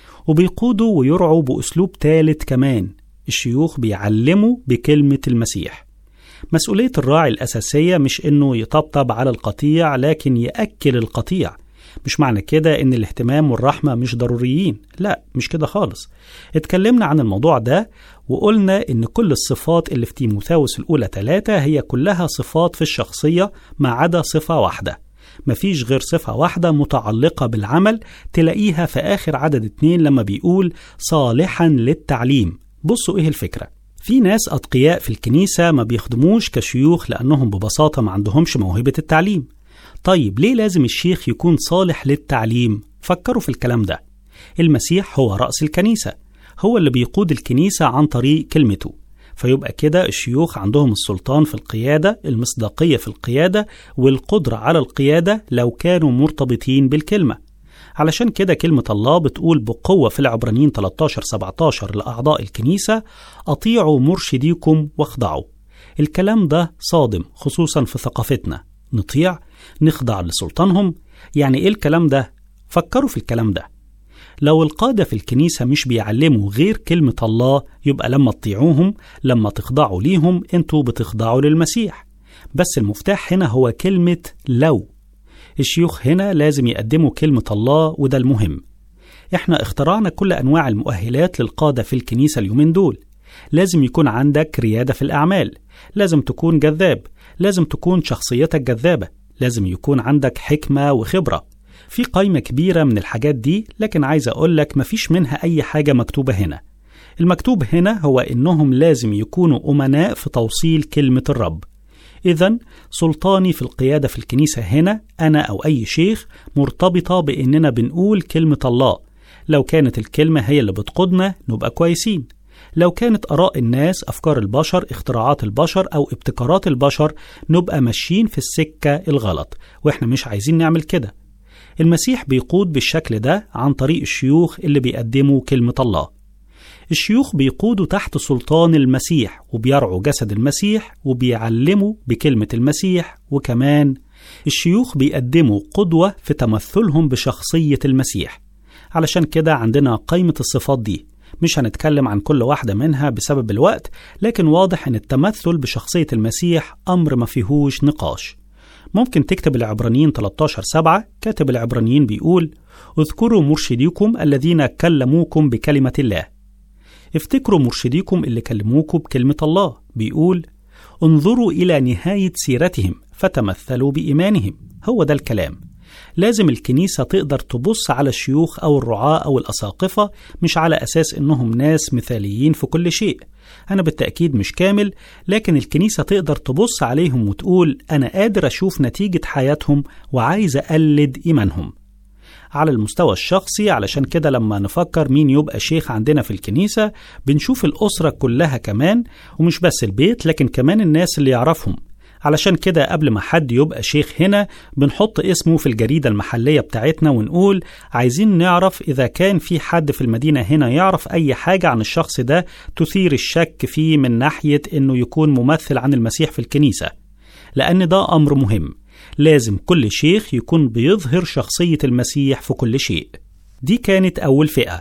A: وبيقودوا ويرعوا بأسلوب ثالث كمان الشيوخ بيعلموا بكلمة المسيح مسؤولية الراعي الأساسية مش إنه يطبطب على القطيع لكن يأكل القطيع مش معنى كده إن الاهتمام والرحمة مش ضروريين لا مش كده خالص اتكلمنا عن الموضوع ده وقلنا إن كل الصفات اللي في تيموثاوس الأولى ثلاثة هي كلها صفات في الشخصية ما عدا صفة واحدة مفيش غير صفة واحدة متعلقة بالعمل تلاقيها في آخر عدد اتنين لما بيقول صالحا للتعليم بصوا إيه الفكرة في ناس أتقياء في الكنيسة ما بيخدموش كشيوخ لأنهم ببساطة ما عندهمش موهبة التعليم طيب ليه لازم الشيخ يكون صالح للتعليم؟ فكروا في الكلام ده المسيح هو رأس الكنيسة هو اللي بيقود الكنيسة عن طريق كلمته فيبقى كده الشيوخ عندهم السلطان في القيادة المصداقية في القيادة والقدرة على القيادة لو كانوا مرتبطين بالكلمة علشان كده كلمة الله بتقول بقوة في العبرانيين 13 17 لأعضاء الكنيسة أطيعوا مرشديكم واخضعوا الكلام ده صادم خصوصا في ثقافتنا نطيع نخضع لسلطانهم يعني إيه الكلام ده؟ فكروا في الكلام ده لو القادة في الكنيسة مش بيعلموا غير كلمة الله يبقى لما تطيعوهم لما تخضعوا ليهم انتوا بتخضعوا للمسيح بس المفتاح هنا هو كلمة لو الشيوخ هنا لازم يقدموا كلمة الله وده المهم احنا اخترعنا كل انواع المؤهلات للقادة في الكنيسة اليومين دول لازم يكون عندك ريادة في الأعمال لازم تكون جذاب لازم تكون شخصيتك جذابة لازم يكون عندك حكمة وخبرة في قائمة كبيرة من الحاجات دي لكن عايز أقول لك مفيش منها أي حاجة مكتوبة هنا المكتوب هنا هو إنهم لازم يكونوا أمناء في توصيل كلمة الرب إذا سلطاني في القيادة في الكنيسة هنا أنا أو أي شيخ مرتبطة بإننا بنقول كلمة الله لو كانت الكلمة هي اللي بتقودنا نبقى كويسين لو كانت آراء الناس أفكار البشر اختراعات البشر أو ابتكارات البشر نبقى ماشيين في السكة الغلط وإحنا مش عايزين نعمل كده المسيح بيقود بالشكل ده عن طريق الشيوخ اللي بيقدموا كلمة الله الشيوخ بيقودوا تحت سلطان المسيح وبيرعوا جسد المسيح وبيعلموا بكلمة المسيح وكمان الشيوخ بيقدموا قدوة في تمثلهم بشخصية المسيح علشان كده عندنا قائمة الصفات دي مش هنتكلم عن كل واحدة منها بسبب الوقت لكن واضح ان التمثل بشخصية المسيح أمر ما فيهوش نقاش ممكن تكتب العبرانيين 13 7 كاتب العبرانيين بيقول اذكروا مرشديكم الذين كلموكم بكلمة الله افتكروا مرشديكم اللي كلموكم بكلمة الله بيقول انظروا إلى نهاية سيرتهم فتمثلوا بإيمانهم هو ده الكلام لازم الكنيسة تقدر تبص على الشيوخ أو الرعاة أو الأساقفة مش على أساس إنهم ناس مثاليين في كل شيء أنا بالتأكيد مش كامل لكن الكنيسة تقدر تبص عليهم وتقول أنا قادر أشوف نتيجة حياتهم وعايز أقلد إيمانهم على المستوى الشخصي علشان كده لما نفكر مين يبقى شيخ عندنا في الكنيسة بنشوف الأسرة كلها كمان ومش بس البيت لكن كمان الناس اللي يعرفهم علشان كده قبل ما حد يبقى شيخ هنا بنحط اسمه في الجريدة المحلية بتاعتنا ونقول عايزين نعرف إذا كان في حد في المدينة هنا يعرف أي حاجة عن الشخص ده تثير الشك فيه من ناحية إنه يكون ممثل عن المسيح في الكنيسة لأن ده أمر مهم لازم كل شيخ يكون بيظهر شخصية المسيح في كل شيء دي كانت أول فئة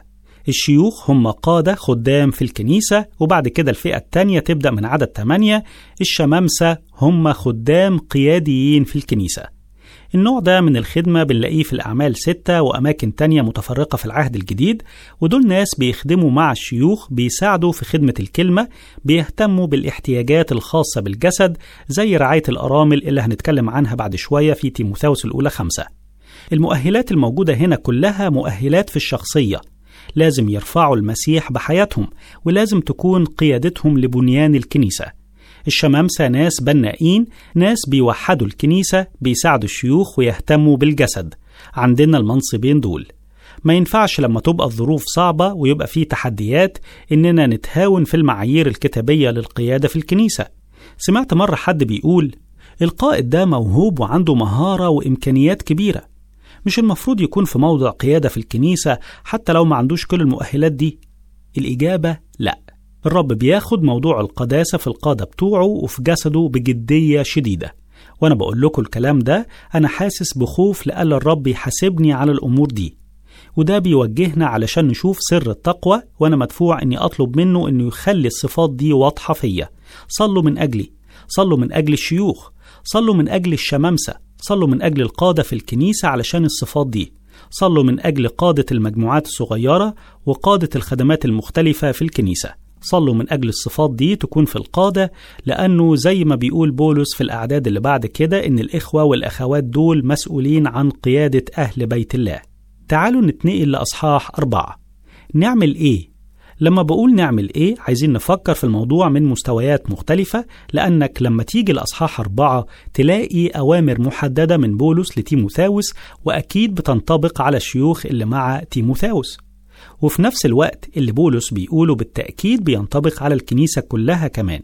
A: الشيوخ هم قادة خدام في الكنيسة وبعد كده الفئة التانية تبدأ من عدد 8 الشمامسة هم خدام قياديين في الكنيسة النوع ده من الخدمة بنلاقيه في الأعمال ستة وأماكن تانية متفرقة في العهد الجديد ودول ناس بيخدموا مع الشيوخ بيساعدوا في خدمة الكلمة بيهتموا بالاحتياجات الخاصة بالجسد زي رعاية الأرامل اللي هنتكلم عنها بعد شوية في تيموثاوس الأولى خمسة المؤهلات الموجودة هنا كلها مؤهلات في الشخصية لازم يرفعوا المسيح بحياتهم ولازم تكون قيادتهم لبنيان الكنيسة الشمامسة ناس بنائين ناس بيوحدوا الكنيسة بيساعدوا الشيوخ ويهتموا بالجسد عندنا المنصبين دول ما ينفعش لما تبقى الظروف صعبة ويبقى فيه تحديات إننا نتهاون في المعايير الكتابية للقيادة في الكنيسة سمعت مرة حد بيقول القائد ده موهوب وعنده مهارة وإمكانيات كبيرة مش المفروض يكون في موضع قيادة في الكنيسة حتى لو ما عندوش كل المؤهلات دي الإجابة لأ الرب بياخد موضوع القداسة في القادة بتوعه وفي جسده بجدية شديدة وأنا بقول لكم الكلام ده أنا حاسس بخوف لألا الرب يحاسبني على الأمور دي وده بيوجهنا علشان نشوف سر التقوى وأنا مدفوع إني أطلب منه إنه يخلي الصفات دي واضحة فيا صلوا من أجلي صلوا من أجل الشيوخ صلوا من أجل الشمامسة صلوا من أجل القادة في الكنيسة علشان الصفات دي صلوا من أجل قادة المجموعات الصغيرة وقادة الخدمات المختلفة في الكنيسة صلوا من أجل الصفات دي تكون في القادة لأنه زي ما بيقول بولس في الأعداد اللي بعد كده إن الإخوة والأخوات دول مسؤولين عن قيادة أهل بيت الله تعالوا نتنقل لأصحاح أربعة نعمل إيه؟ لما بقول نعمل إيه عايزين نفكر في الموضوع من مستويات مختلفة لأنك لما تيجي لأصحاح أربعة تلاقي أوامر محددة من بولس لتيموثاوس وأكيد بتنطبق على الشيوخ اللي مع تيموثاوس وفي نفس الوقت اللي بولس بيقوله بالتأكيد بينطبق على الكنيسة كلها كمان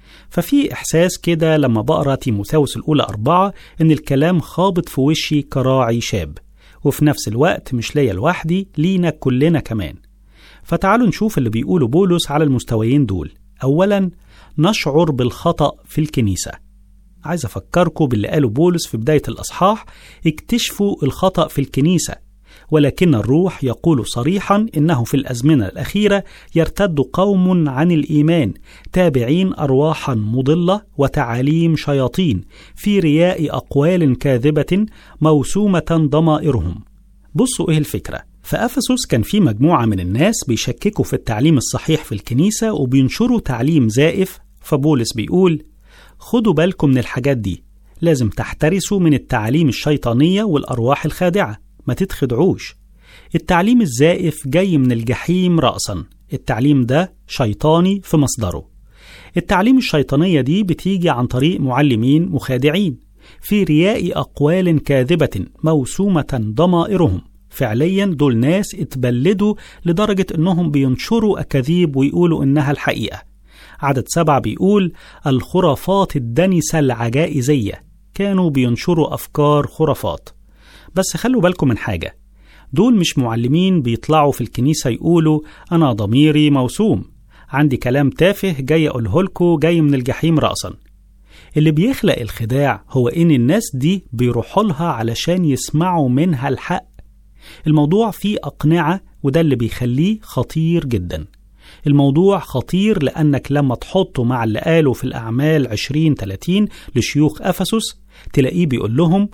A: ففي إحساس كده لما بقرا تيموثاوس الأولى أربعة إن الكلام خابط في وشي كراعي شاب وفي نفس الوقت مش ليا لوحدي لينا كلنا كمان فتعالوا نشوف اللي بيقوله بولس على المستويين دول أولا نشعر بالخطأ في الكنيسة عايز أفكركم باللي قاله بولس في بداية الأصحاح اكتشفوا الخطأ في الكنيسة ولكن الروح يقول صريحا انه في الازمنه الاخيره يرتد قوم عن الايمان تابعين ارواحا مضله وتعاليم شياطين في رياء اقوال كاذبه موسومه ضمائرهم بصوا ايه الفكره في افسس كان في مجموعه من الناس بيشككوا في التعليم الصحيح في الكنيسه وبينشروا تعليم زائف فبولس بيقول خدوا بالكم من الحاجات دي لازم تحترسوا من التعاليم الشيطانيه والارواح الخادعه ما تتخدعوش التعليم الزائف جاي من الجحيم رأسا التعليم ده شيطاني في مصدره التعليم الشيطانية دي بتيجي عن طريق معلمين مخادعين في رياء أقوال كاذبة موسومة ضمائرهم فعليا دول ناس اتبلدوا لدرجة انهم بينشروا أكاذيب ويقولوا انها الحقيقة عدد سبعة بيقول الخرافات الدنسة العجائزية كانوا بينشروا أفكار خرافات بس خلوا بالكم من حاجة دول مش معلمين بيطلعوا في الكنيسة يقولوا أنا ضميري موسوم عندي كلام تافه جاي أقوله لكم جاي من الجحيم رأسا اللي بيخلق الخداع هو إن الناس دي بيروحوا لها علشان يسمعوا منها الحق الموضوع فيه أقنعة وده اللي بيخليه خطير جدا الموضوع خطير لأنك لما تحطه مع اللي قاله في الأعمال 20-30 لشيوخ أفسس تلاقيه بيقول لهم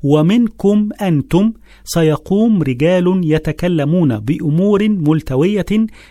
A: ومنكم أنتم سيقوم رجال يتكلمون بأمور ملتوية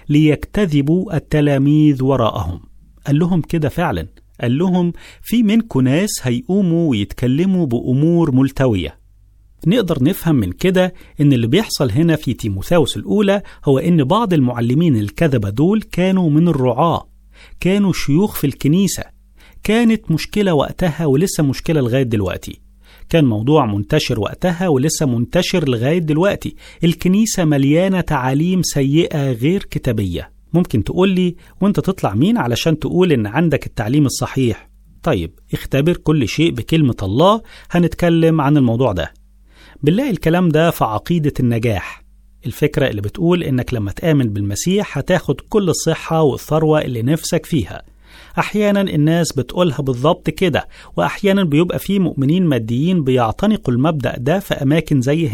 A: ليكتذبوا التلاميذ وراءهم قال لهم كده فعلا قال لهم في منكم ناس هيقوموا ويتكلموا بأمور ملتوية نقدر نفهم من كده إن اللي بيحصل هنا في تيموثاوس الأولى هو إن بعض المعلمين الكذبة دول كانوا من الرعاة كانوا شيوخ في الكنيسة كانت مشكلة وقتها ولسه مشكلة لغاية دلوقتي كان موضوع منتشر وقتها ولسه منتشر لغاية دلوقتي الكنيسة مليانة تعاليم سيئة غير كتابية ممكن تقول لي وانت تطلع مين علشان تقول ان عندك التعليم الصحيح طيب اختبر كل شيء بكلمة الله هنتكلم عن الموضوع ده بنلاقي الكلام ده في عقيدة النجاح الفكرة اللي بتقول إنك لما تآمن بالمسيح هتاخد كل الصحة والثروة اللي نفسك فيها أحيانا الناس بتقولها بالظبط كده وأحيانا بيبقى في مؤمنين ماديين بيعتنقوا المبدأ ده في أماكن زي هنا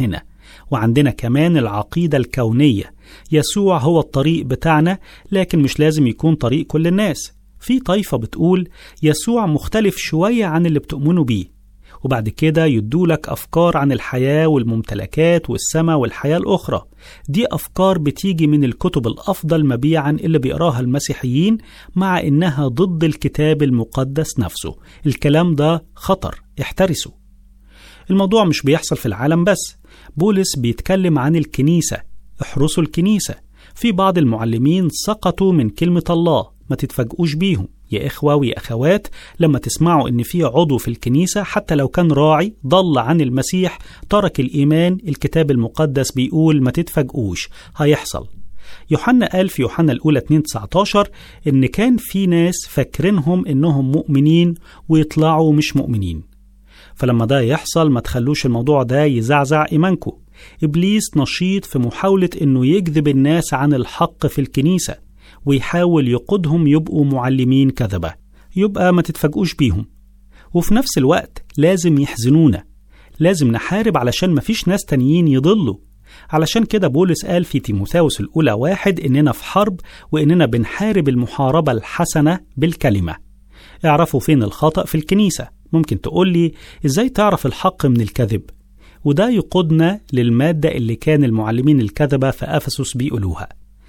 A: وعندنا كمان العقيدة الكونية يسوع هو الطريق بتاعنا لكن مش لازم يكون طريق كل الناس في طائفة بتقول يسوع مختلف شوية عن اللي بتؤمنوا بيه وبعد كده يدولك أفكار عن الحياة والممتلكات والسماء والحياة الأخرى دي أفكار بتيجي من الكتب الأفضل مبيعا اللي بيقراها المسيحيين مع إنها ضد الكتاب المقدس نفسه الكلام ده خطر احترسوا الموضوع مش بيحصل في العالم بس بولس بيتكلم عن الكنيسة احرسوا الكنيسة في بعض المعلمين سقطوا من كلمة الله ما تتفاجئوش بيهم يا إخوة ويا أخوات لما تسمعوا إن في عضو في الكنيسة حتى لو كان راعي ضل عن المسيح ترك الإيمان الكتاب المقدس بيقول ما تتفاجئوش هيحصل يوحنا قال في يوحنا الأولى 2 19 إن كان في ناس فاكرينهم إنهم مؤمنين ويطلعوا مش مؤمنين فلما ده يحصل ما تخلوش الموضوع ده يزعزع إيمانكم إبليس نشيط في محاولة إنه يجذب الناس عن الحق في الكنيسة ويحاول يقودهم يبقوا معلمين كذبة يبقى ما تتفاجئوش بيهم وفي نفس الوقت لازم يحزنونا لازم نحارب علشان مفيش ناس تانيين يضلوا علشان كده بولس قال في تيموثاوس الأولى واحد إننا في حرب وإننا بنحارب المحاربة الحسنة بالكلمة اعرفوا فين الخطأ في الكنيسة ممكن تقول لي إزاي تعرف الحق من الكذب وده يقودنا للمادة اللي كان المعلمين الكذبة في أفسس بيقولوها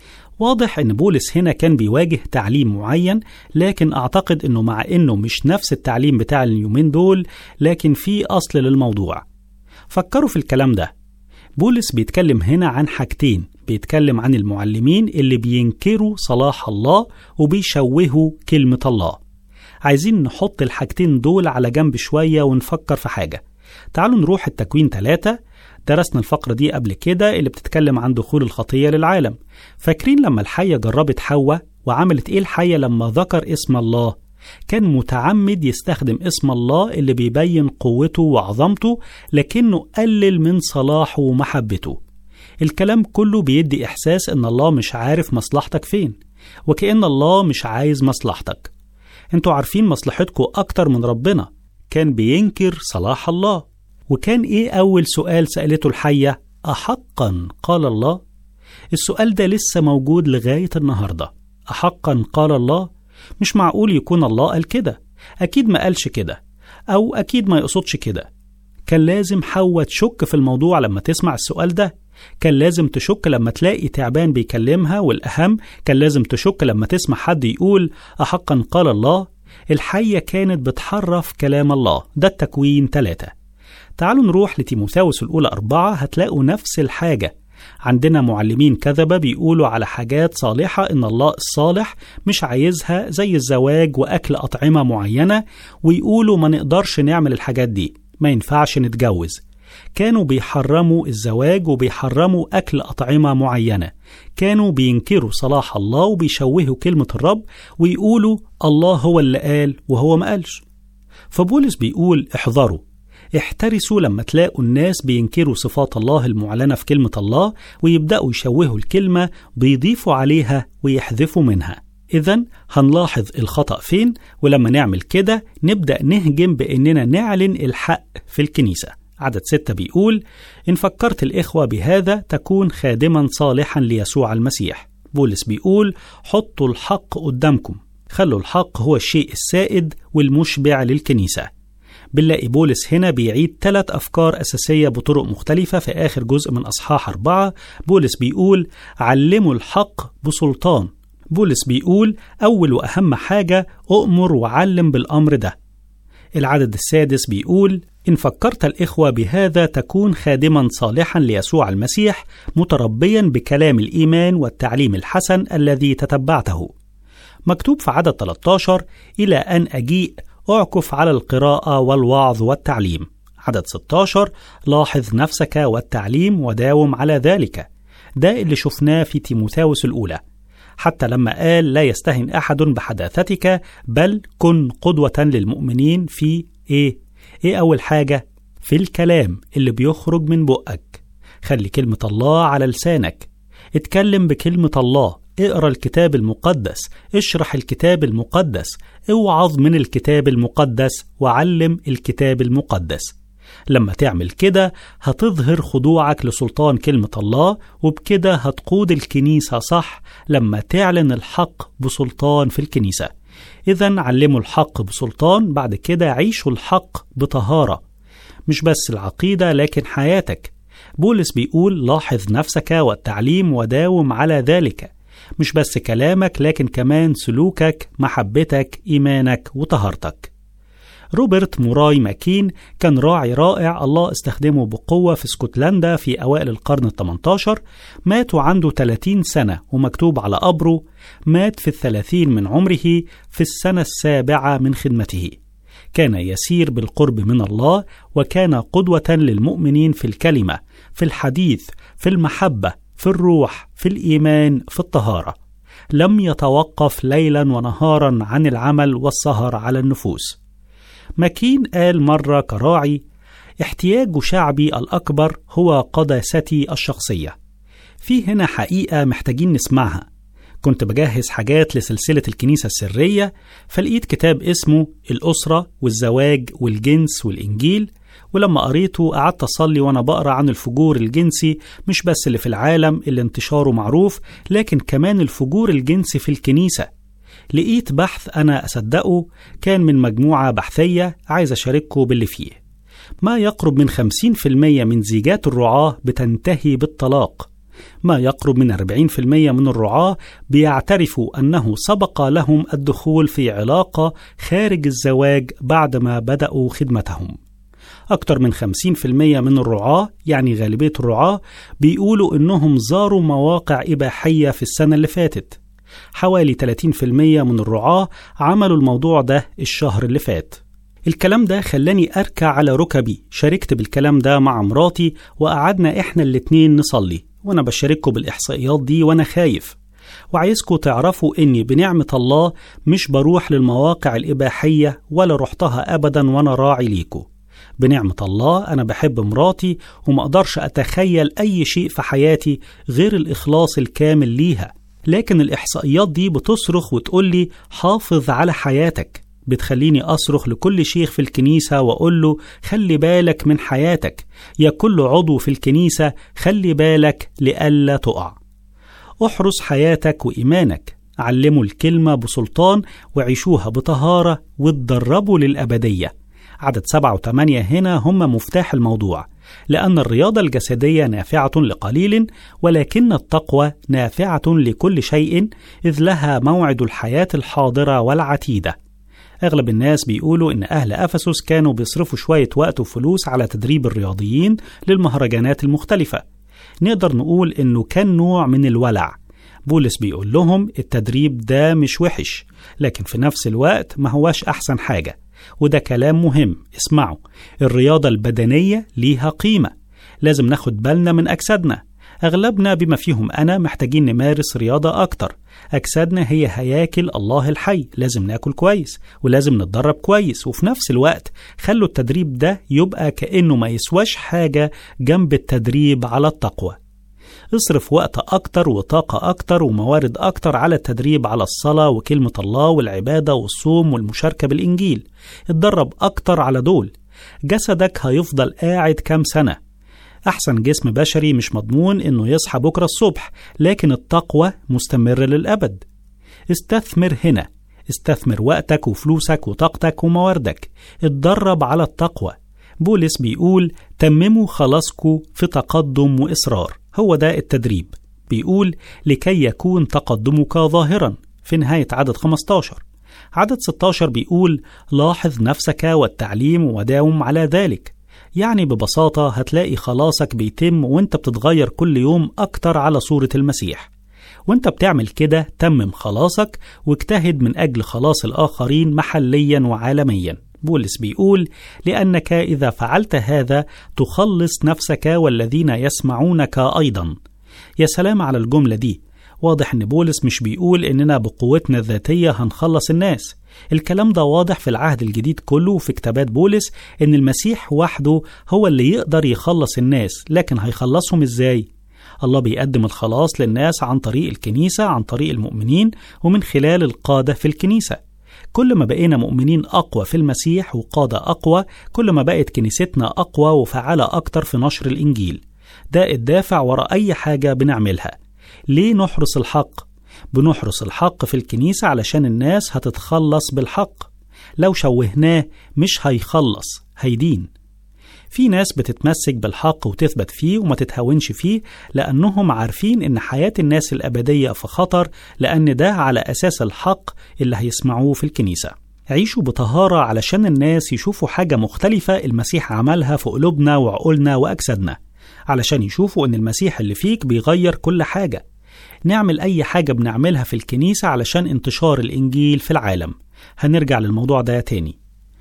A: واضح ان بولس هنا كان بيواجه تعليم معين لكن اعتقد انه مع انه مش نفس التعليم بتاع اليومين دول لكن في اصل للموضوع فكروا في الكلام ده بولس بيتكلم هنا عن حاجتين بيتكلم عن المعلمين اللي بينكروا صلاح الله وبيشوهوا كلمة الله عايزين نحط الحاجتين دول على جنب شوية ونفكر في حاجة تعالوا نروح التكوين ثلاثة درسنا الفقرة دي قبل كده اللي بتتكلم عن دخول الخطية للعالم فاكرين لما الحية جربت حواء وعملت ايه الحية لما ذكر اسم الله كان متعمد يستخدم اسم الله اللي بيبين قوته وعظمته لكنه قلل من صلاحه ومحبته الكلام كله بيدي إحساس إن الله مش عارف مصلحتك فين وكأن الله مش عايز مصلحتك انتوا عارفين مصلحتكم أكتر من ربنا كان بينكر صلاح الله وكان إيه أول سؤال سألته الحية أحقا قال الله السؤال ده لسه موجود لغاية النهاردة أحقا قال الله مش معقول يكون الله قال كده أكيد ما قالش كده أو أكيد ما يقصدش كده كان لازم حواء تشك في الموضوع لما تسمع السؤال ده كان لازم تشك لما تلاقي تعبان بيكلمها والأهم كان لازم تشك لما تسمع حد يقول أحقا قال الله الحية كانت بتحرف كلام الله ده التكوين ثلاثة تعالوا نروح لتيموثاوس الأولى أربعة هتلاقوا نفس الحاجة عندنا معلمين كذبة بيقولوا على حاجات صالحة إن الله الصالح مش عايزها زي الزواج وأكل أطعمة معينة ويقولوا ما نقدرش نعمل الحاجات دي ما ينفعش نتجوز كانوا بيحرموا الزواج وبيحرموا أكل أطعمة معينة كانوا بينكروا صلاح الله وبيشوهوا كلمة الرب ويقولوا الله هو اللي قال وهو ما قالش فبولس بيقول احذروا احترسوا لما تلاقوا الناس بينكروا صفات الله المعلنة في كلمة الله ويبدأوا يشوهوا الكلمة بيضيفوا عليها ويحذفوا منها إذا هنلاحظ الخطأ فين ولما نعمل كده نبدأ نهجم بإننا نعلن الحق في الكنيسة عدد ستة بيقول إن فكرت الإخوة بهذا تكون خادما صالحا ليسوع المسيح بولس بيقول حطوا الحق قدامكم خلوا الحق هو الشيء السائد والمشبع للكنيسة بنلاقي بولس هنا بيعيد ثلاث أفكار أساسية بطرق مختلفة في آخر جزء من أصحاح أربعة بولس بيقول علموا الحق بسلطان بولس بيقول أول وأهم حاجة أؤمر وعلم بالأمر ده العدد السادس بيقول إن فكرت الإخوة بهذا تكون خادما صالحا ليسوع المسيح متربيا بكلام الإيمان والتعليم الحسن الذي تتبعته مكتوب في عدد 13 إلى أن أجيء أعكف على القراءة والوعظ والتعليم عدد 16 لاحظ نفسك والتعليم وداوم على ذلك ده اللي شفناه في تيموثاوس الأولى حتى لما قال لا يستهن أحد بحداثتك بل كن قدوة للمؤمنين في إيه؟ إيه أول حاجة؟ في الكلام اللي بيخرج من بقك خلي كلمة الله على لسانك اتكلم بكلمة الله اقرا الكتاب المقدس اشرح الكتاب المقدس اوعظ من الكتاب المقدس وعلم الكتاب المقدس لما تعمل كده هتظهر خضوعك لسلطان كلمة الله وبكده هتقود الكنيسة صح لما تعلن الحق بسلطان في الكنيسة إذا علموا الحق بسلطان بعد كده عيشوا الحق بطهارة مش بس العقيدة لكن حياتك بولس بيقول لاحظ نفسك والتعليم وداوم على ذلك مش بس كلامك لكن كمان سلوكك محبتك إيمانك وطهارتك روبرت موراي ماكين كان راعي رائع الله استخدمه بقوة في اسكتلندا في أوائل القرن ال 18 مات وعنده 30 سنة ومكتوب على قبره مات في الثلاثين من عمره في السنة السابعة من خدمته كان يسير بالقرب من الله وكان قدوة للمؤمنين في الكلمة في الحديث في المحبة في الروح في الإيمان في الطهارة لم يتوقف ليلا ونهارا عن العمل والسهر على النفوس ماكين قال مرة كراعي احتياج شعبي الأكبر هو قداستي الشخصية في هنا حقيقة محتاجين نسمعها كنت بجهز حاجات لسلسلة الكنيسة السرية فلقيت كتاب اسمه الأسرة والزواج والجنس والإنجيل ولما قريته قعدت أصلي وأنا بقرأ عن الفجور الجنسي مش بس اللي في العالم اللي انتشاره معروف لكن كمان الفجور الجنسي في الكنيسة لقيت بحث أنا أصدقه كان من مجموعة بحثية عايز أشاركه باللي فيه ما يقرب من 50% من زيجات الرعاة بتنتهي بالطلاق ما يقرب من 40% من الرعاة بيعترفوا أنه سبق لهم الدخول في علاقة خارج الزواج بعدما بدأوا خدمتهم أكثر من 50% من الرعاة يعني غالبية الرعاة بيقولوا إنهم زاروا مواقع إباحية في السنة اللي فاتت حوالي 30% من الرعاة عملوا الموضوع ده الشهر اللي فات الكلام ده خلاني أركع على ركبي شاركت بالكلام ده مع مراتي وقعدنا إحنا الاتنين نصلي وأنا بشارككم بالإحصائيات دي وأنا خايف وعايزكم تعرفوا إني بنعمة الله مش بروح للمواقع الإباحية ولا رحتها أبدا وأنا راعي ليكم بنعمة الله أنا بحب مراتي وما أقدرش أتخيل أي شيء في حياتي غير الإخلاص الكامل ليها لكن الإحصائيات دي بتصرخ وتقولي حافظ على حياتك بتخليني أصرخ لكل شيخ في الكنيسة وأقول له خلي بالك من حياتك يا كل عضو في الكنيسة خلي بالك لئلا تقع احرس حياتك وإيمانك علموا الكلمة بسلطان وعيشوها بطهارة واتدربوا للأبدية عدد سبعة وثمانية هنا هم مفتاح الموضوع لأن الرياضة الجسدية نافعة لقليل ولكن التقوى نافعة لكل شيء إذ لها موعد الحياة الحاضرة والعتيدة أغلب الناس بيقولوا إن أهل أفسس كانوا بيصرفوا شوية وقت وفلوس على تدريب الرياضيين للمهرجانات المختلفة نقدر نقول إنه كان نوع من الولع بولس بيقول لهم التدريب ده مش وحش لكن في نفس الوقت ما هواش أحسن حاجة وده كلام مهم اسمعوا الرياضة البدنية ليها قيمة لازم ناخد بالنا من أجسادنا أغلبنا بما فيهم أنا محتاجين نمارس رياضة أكتر أجسادنا هي هياكل الله الحي لازم ناكل كويس ولازم نتدرب كويس وفي نفس الوقت خلوا التدريب ده يبقى كأنه ما يسواش حاجة جنب التدريب على التقوى اصرف وقت أكتر وطاقة أكتر وموارد أكتر على التدريب على الصلاة وكلمة الله والعبادة والصوم والمشاركة بالإنجيل اتدرب أكتر على دول جسدك هيفضل قاعد كام سنة أحسن جسم بشري مش مضمون إنه يصحى بكرة الصبح لكن التقوى مستمرة للأبد استثمر هنا استثمر وقتك وفلوسك وطاقتك ومواردك اتدرب على التقوى بولس بيقول تمموا خلاصكم في تقدم وإصرار هو ده التدريب بيقول لكي يكون تقدمك ظاهرا في نهاية عدد 15 عدد 16 بيقول لاحظ نفسك والتعليم وداوم على ذلك يعني ببساطة هتلاقي خلاصك بيتم وانت بتتغير كل يوم أكتر على صورة المسيح وانت بتعمل كده تمم خلاصك واجتهد من أجل خلاص الآخرين محليا وعالميا بولس بيقول لأنك إذا فعلت هذا تخلص نفسك والذين يسمعونك أيضا يا سلام على الجملة دي واضح ان بولس مش بيقول اننا بقوتنا الذاتيه هنخلص الناس الكلام ده واضح في العهد الجديد كله وفي كتابات بولس ان المسيح وحده هو اللي يقدر يخلص الناس لكن هيخلصهم ازاي الله بيقدم الخلاص للناس عن طريق الكنيسه عن طريق المؤمنين ومن خلال القاده في الكنيسه كل ما بقينا مؤمنين أقوى في المسيح وقادة أقوى كل ما بقت كنيستنا أقوى وفعالة أكتر في نشر الإنجيل ده الدافع وراء أي حاجة بنعملها ليه نحرس الحق؟ بنحرس الحق في الكنيسة علشان الناس هتتخلص بالحق لو شوهناه مش هيخلص هيدين في ناس بتتمسك بالحق وتثبت فيه وما تتهاونش فيه لأنهم عارفين إن حياة الناس الأبدية في خطر لأن ده على أساس الحق اللي هيسمعوه في الكنيسة عيشوا بطهارة علشان الناس يشوفوا حاجة مختلفة المسيح عملها في قلوبنا وعقولنا وأجسادنا علشان يشوفوا إن المسيح اللي فيك بيغير كل حاجة نعمل أي حاجة بنعملها في الكنيسة علشان انتشار الإنجيل في العالم هنرجع للموضوع ده تاني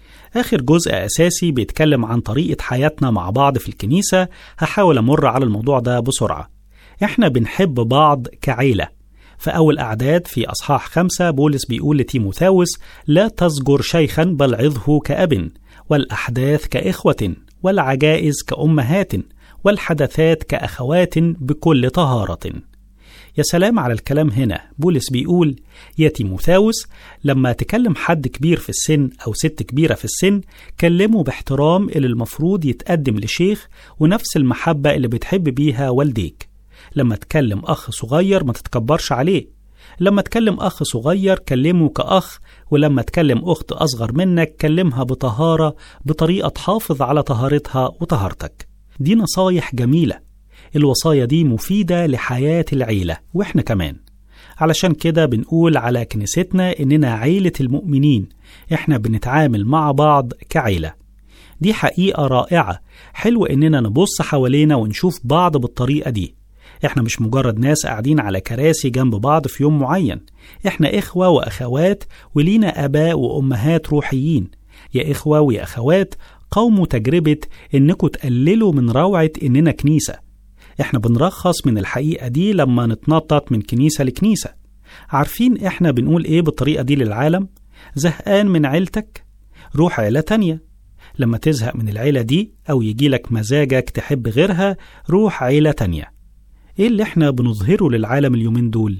A: آخر جزء أساسي بيتكلم عن طريقة حياتنا مع بعض في الكنيسة هحاول أمر على الموضوع ده بسرعة إحنا بنحب بعض كعيلة في أول أعداد في أصحاح خمسة بولس بيقول لتيموثاوس لا تزجر شيخا بل عظه كأب والأحداث كإخوة والعجائز كأمهات والحدثات كأخوات بكل طهارة يا سلام على الكلام هنا بولس بيقول يا تيموثاوس لما تكلم حد كبير في السن أو ست كبيرة في السن كلمه باحترام اللي المفروض يتقدم لشيخ ونفس المحبة اللي بتحب بيها والديك لما تكلم أخ صغير ما تتكبرش عليه لما تكلم أخ صغير كلمه كأخ ولما تكلم أخت أصغر منك كلمها بطهارة بطريقة تحافظ على طهارتها وطهارتك دي نصايح جميلة الوصايا دي مفيدة لحياة العيلة وإحنا كمان علشان كده بنقول على كنيستنا إننا عيلة المؤمنين إحنا بنتعامل مع بعض كعيلة دي حقيقة رائعة حلو إننا نبص حوالينا ونشوف بعض بالطريقة دي إحنا مش مجرد ناس قاعدين على كراسي جنب بعض في يوم معين إحنا إخوة وأخوات ولينا آباء وأمهات روحيين يا إخوة ويا أخوات قوموا تجربة إنكم تقللوا من روعة إننا كنيسة احنا بنرخص من الحقيقة دي لما نتنطط من كنيسة لكنيسة عارفين احنا بنقول ايه بالطريقة دي للعالم؟ زهقان من عيلتك؟ روح عيلة تانية لما تزهق من العيلة دي أو يجيلك مزاجك تحب غيرها روح عيلة تانية ايه اللي احنا بنظهره للعالم اليومين دول؟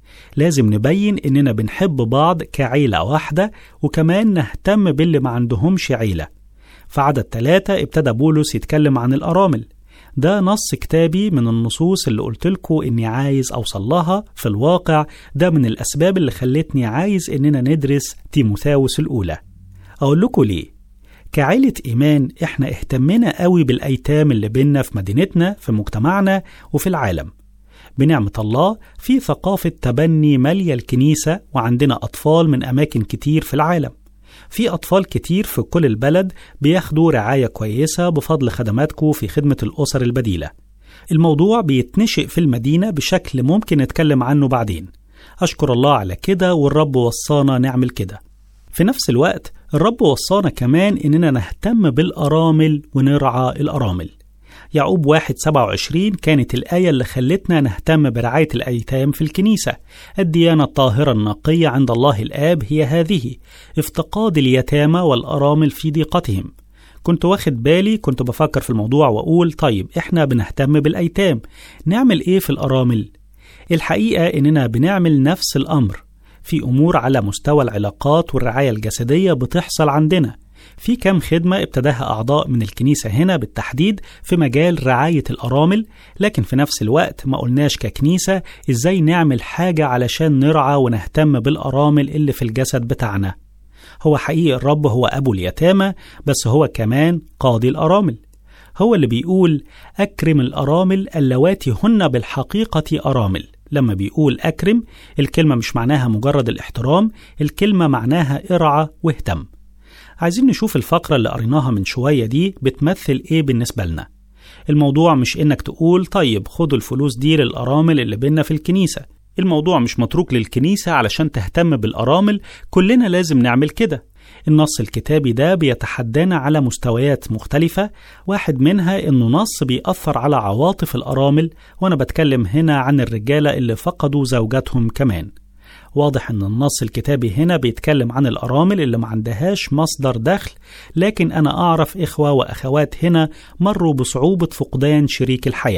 A: لازم نبين إننا بنحب بعض كعيلة واحدة وكمان نهتم باللي ما عندهمش عيلة في عدد ثلاثة ابتدى بولس يتكلم عن الأرامل ده نص كتابي من النصوص اللي قلت لكم إني عايز أوصل لها في الواقع ده من الأسباب اللي خلتني عايز إننا ندرس تيموثاوس الأولى أقول لكم ليه كعيلة إيمان إحنا اهتمنا قوي بالأيتام اللي بينا في مدينتنا في مجتمعنا وفي العالم بنعمة الله في ثقافة تبني مالية الكنيسة وعندنا أطفال من أماكن كتير في العالم في أطفال كتير في كل البلد بياخدوا رعاية كويسة بفضل خدماتكم في خدمة الأسر البديلة الموضوع بيتنشئ في المدينة بشكل ممكن نتكلم عنه بعدين أشكر الله على كده والرب وصانا نعمل كده في نفس الوقت الرب وصانا كمان إننا نهتم بالأرامل ونرعى الأرامل يعقوب واحد سبعة وعشرين كانت الآية اللي خلتنا نهتم برعاية الأيتام في الكنيسة الديانة الطاهرة النقية عند الله الآب هي هذه افتقاد اليتامى والأرامل في ضيقتهم كنت واخد بالي كنت بفكر في الموضوع وأقول طيب إحنا بنهتم بالأيتام نعمل إيه في الأرامل؟ الحقيقة إننا بنعمل نفس الأمر في أمور على مستوى العلاقات والرعاية الجسدية بتحصل عندنا في كام خدمة ابتداها أعضاء من الكنيسة هنا بالتحديد في مجال رعاية الأرامل لكن في نفس الوقت ما قلناش ككنيسة إزاي نعمل حاجة علشان نرعى ونهتم بالأرامل اللي في الجسد بتاعنا هو حقيقي الرب هو أبو اليتامى بس هو كمان قاضي الأرامل هو اللي بيقول أكرم الأرامل اللواتي هن بالحقيقة أرامل لما بيقول أكرم الكلمة مش معناها مجرد الاحترام الكلمة معناها ارعى واهتم عايزين نشوف الفقرة اللي قريناها من شوية دي بتمثل إيه بالنسبة لنا الموضوع مش إنك تقول طيب خدوا الفلوس دي للأرامل اللي بينا في الكنيسة الموضوع مش متروك للكنيسة علشان تهتم بالأرامل كلنا لازم نعمل كده النص الكتابي ده بيتحدانا على مستويات مختلفة واحد منها إنه نص بيأثر على عواطف الأرامل وأنا بتكلم هنا عن الرجالة اللي فقدوا زوجاتهم كمان واضح ان النص الكتابي هنا بيتكلم عن الارامل اللي ما عندهاش مصدر دخل لكن انا اعرف اخوه واخوات هنا مروا بصعوبه فقدان شريك الحياه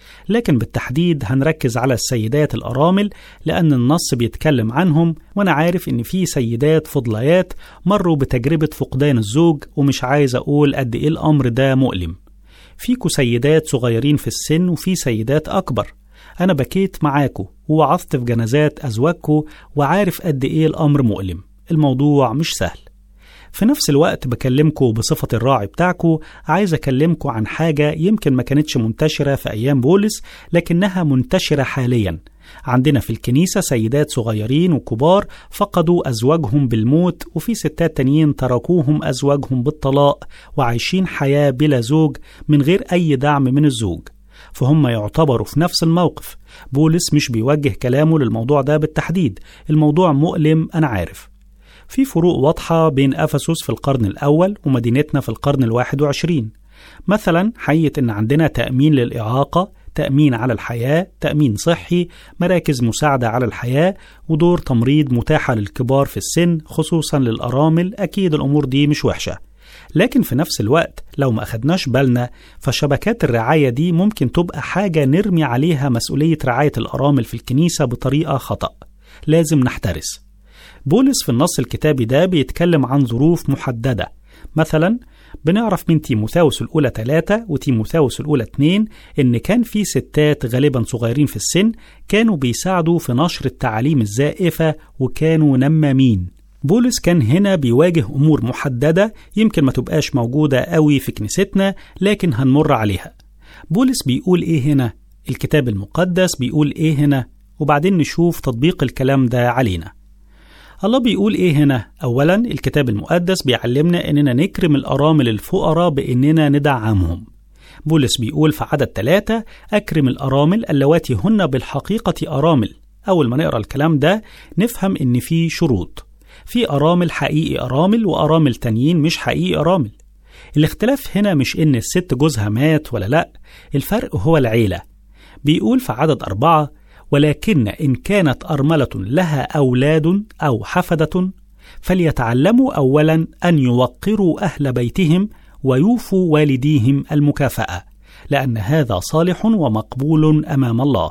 A: لكن بالتحديد هنركز على السيدات الأرامل لأن النص بيتكلم عنهم وأنا عارف إن في سيدات فضليات مروا بتجربة فقدان الزوج ومش عايز أقول قد إيه الأمر ده مؤلم فيكوا سيدات صغيرين في السن وفي سيدات أكبر أنا بكيت معاكوا ووعظت في جنازات أزواجكوا وعارف قد إيه الأمر مؤلم الموضوع مش سهل في نفس الوقت بكلمكم بصفة الراعي بتاعكم عايز أكلمكم عن حاجة يمكن ما كانتش منتشرة في أيام بولس لكنها منتشرة حاليا عندنا في الكنيسة سيدات صغيرين وكبار فقدوا أزواجهم بالموت وفي ستات تانيين تركوهم أزواجهم بالطلاق وعايشين حياة بلا زوج من غير أي دعم من الزوج فهم يعتبروا في نفس الموقف بولس مش بيوجه كلامه للموضوع ده بالتحديد الموضوع مؤلم أنا عارف في فروق واضحة بين أفسس في القرن الأول ومدينتنا في القرن الواحد وعشرين مثلا حقيقة إن عندنا تأمين للإعاقة تأمين على الحياة تأمين صحي مراكز مساعدة على الحياة ودور تمريض متاحة للكبار في السن خصوصا للأرامل أكيد الأمور دي مش وحشة لكن في نفس الوقت لو ما أخدناش بالنا فشبكات الرعاية دي ممكن تبقى حاجة نرمي عليها مسؤولية رعاية الأرامل في الكنيسة بطريقة خطأ لازم نحترس بولس في النص الكتابي ده بيتكلم عن ظروف محددة مثلا بنعرف من تيموثاوس الأولى 3 وتيموثاوس الأولى 2 إن كان في ستات غالبا صغيرين في السن كانوا بيساعدوا في نشر التعاليم الزائفة وكانوا نمامين بولس كان هنا بيواجه أمور محددة يمكن ما تبقاش موجودة قوي في كنيستنا لكن هنمر عليها بولس بيقول إيه هنا؟ الكتاب المقدس بيقول إيه هنا؟ وبعدين نشوف تطبيق الكلام ده علينا الله بيقول إيه هنا؟ أولا الكتاب المقدس بيعلمنا إننا نكرم الأرامل الفقراء بإننا ندعمهم بولس بيقول في عدد ثلاثة أكرم الأرامل اللواتي هن بالحقيقة أرامل أول ما نقرأ الكلام ده نفهم إن في شروط في أرامل حقيقي أرامل وأرامل تانيين مش حقيقي أرامل الاختلاف هنا مش إن الست جوزها مات ولا لأ الفرق هو العيلة بيقول في عدد أربعة ولكن إن كانت أرملة لها أولاد أو حفدة فليتعلموا أولا أن يوقروا أهل بيتهم ويوفوا والديهم المكافأة لأن هذا صالح ومقبول أمام الله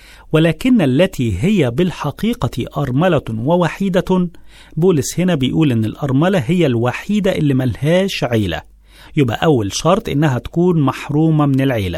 A: ولكن التي هي بالحقيقة أرملة ووحيدة بولس هنا بيقول إن الأرملة هي الوحيدة اللي ملهاش عيلة يبقى أول شرط إنها تكون محرومة من العيلة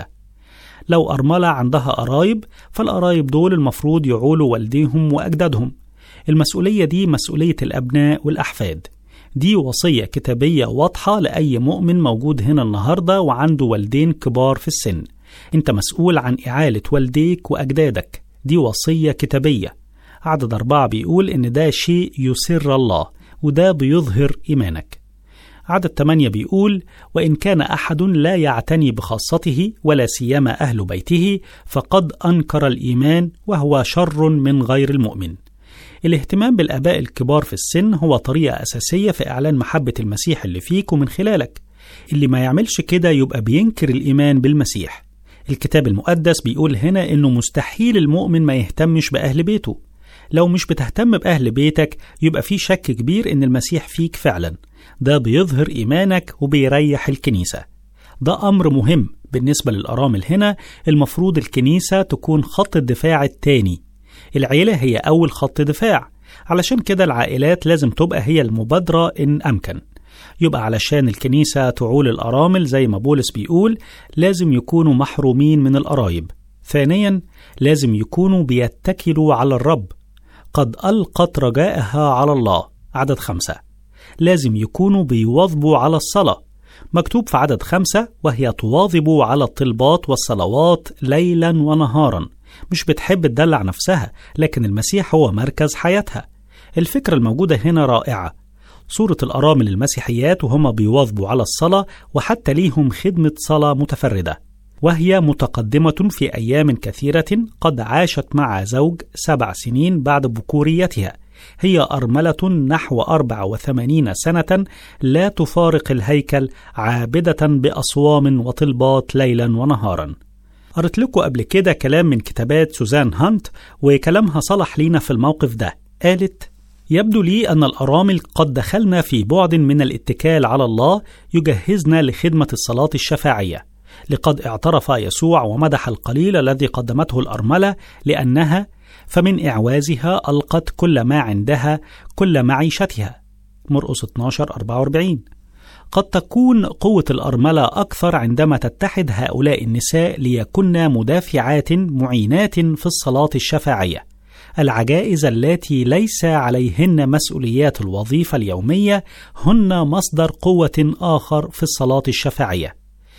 A: لو أرملة عندها قرايب فالقرايب دول المفروض يعولوا والديهم وأجدادهم المسؤولية دي مسؤولية الأبناء والأحفاد دي وصية كتابية واضحة لأي مؤمن موجود هنا النهاردة وعنده والدين كبار في السن أنت مسؤول عن إعالة والديك وأجدادك دي وصية كتابية عدد أربعة بيقول إن ده شيء يسر الله وده بيظهر إيمانك عدد 8 بيقول وإن كان أحد لا يعتني بخاصته ولا سيما أهل بيته فقد أنكر الإيمان وهو شر من غير المؤمن الاهتمام بالآباء الكبار في السن هو طريقة أساسية في إعلان محبة المسيح اللي فيك ومن خلالك اللي ما يعملش كده يبقى بينكر الإيمان بالمسيح الكتاب المقدس بيقول هنا إنه مستحيل المؤمن ما يهتمش بأهل بيته لو مش بتهتم بأهل بيتك يبقى في شك كبير إن المسيح فيك فعلا ده بيظهر إيمانك وبيريح الكنيسة ده أمر مهم بالنسبة للأرامل هنا المفروض الكنيسة تكون خط الدفاع التاني العيلة هي أول خط دفاع علشان كده العائلات لازم تبقى هي المبادرة إن أمكن يبقى علشان الكنيسة تعول الأرامل زي ما بولس بيقول لازم يكونوا محرومين من القرايب ثانيا لازم يكونوا بيتكلوا على الرب قد ألقت رجائها على الله عدد خمسة لازم يكونوا بيواظبوا على الصلاة مكتوب في عدد خمسة وهي تواظب على الطلبات والصلوات ليلا ونهارا مش بتحب تدلع نفسها لكن المسيح هو مركز حياتها الفكرة الموجودة هنا رائعة صورة الأرامل المسيحيات وهم بيواظبوا على الصلاة وحتى ليهم خدمة صلاة متفردة وهي متقدمة في أيام كثيرة قد عاشت مع زوج سبع سنين بعد بكوريتها هي أرملة نحو 84 سنة لا تفارق الهيكل عابدة بأصوام وطلبات ليلا ونهارا قريت لكم قبل كده كلام من كتابات سوزان هانت وكلامها صلح لينا في الموقف ده قالت يبدو لي أن الأرامل قد دخلنا في بعد من الاتكال على الله يجهزنا لخدمة الصلاة الشفاعية لقد اعترف يسوع ومدح القليل الذي قدمته الأرملة لأنها فمن إعوازها ألقت كل ما عندها كل معيشتها مرقس 12 44 قد تكون قوة الأرملة أكثر عندما تتحد هؤلاء النساء ليكن مدافعات معينات في الصلاة الشفاعية العجائز اللاتي ليس عليهن مسؤوليات الوظيفة اليومية هن مصدر قوة آخر في الصلاة الشفاعية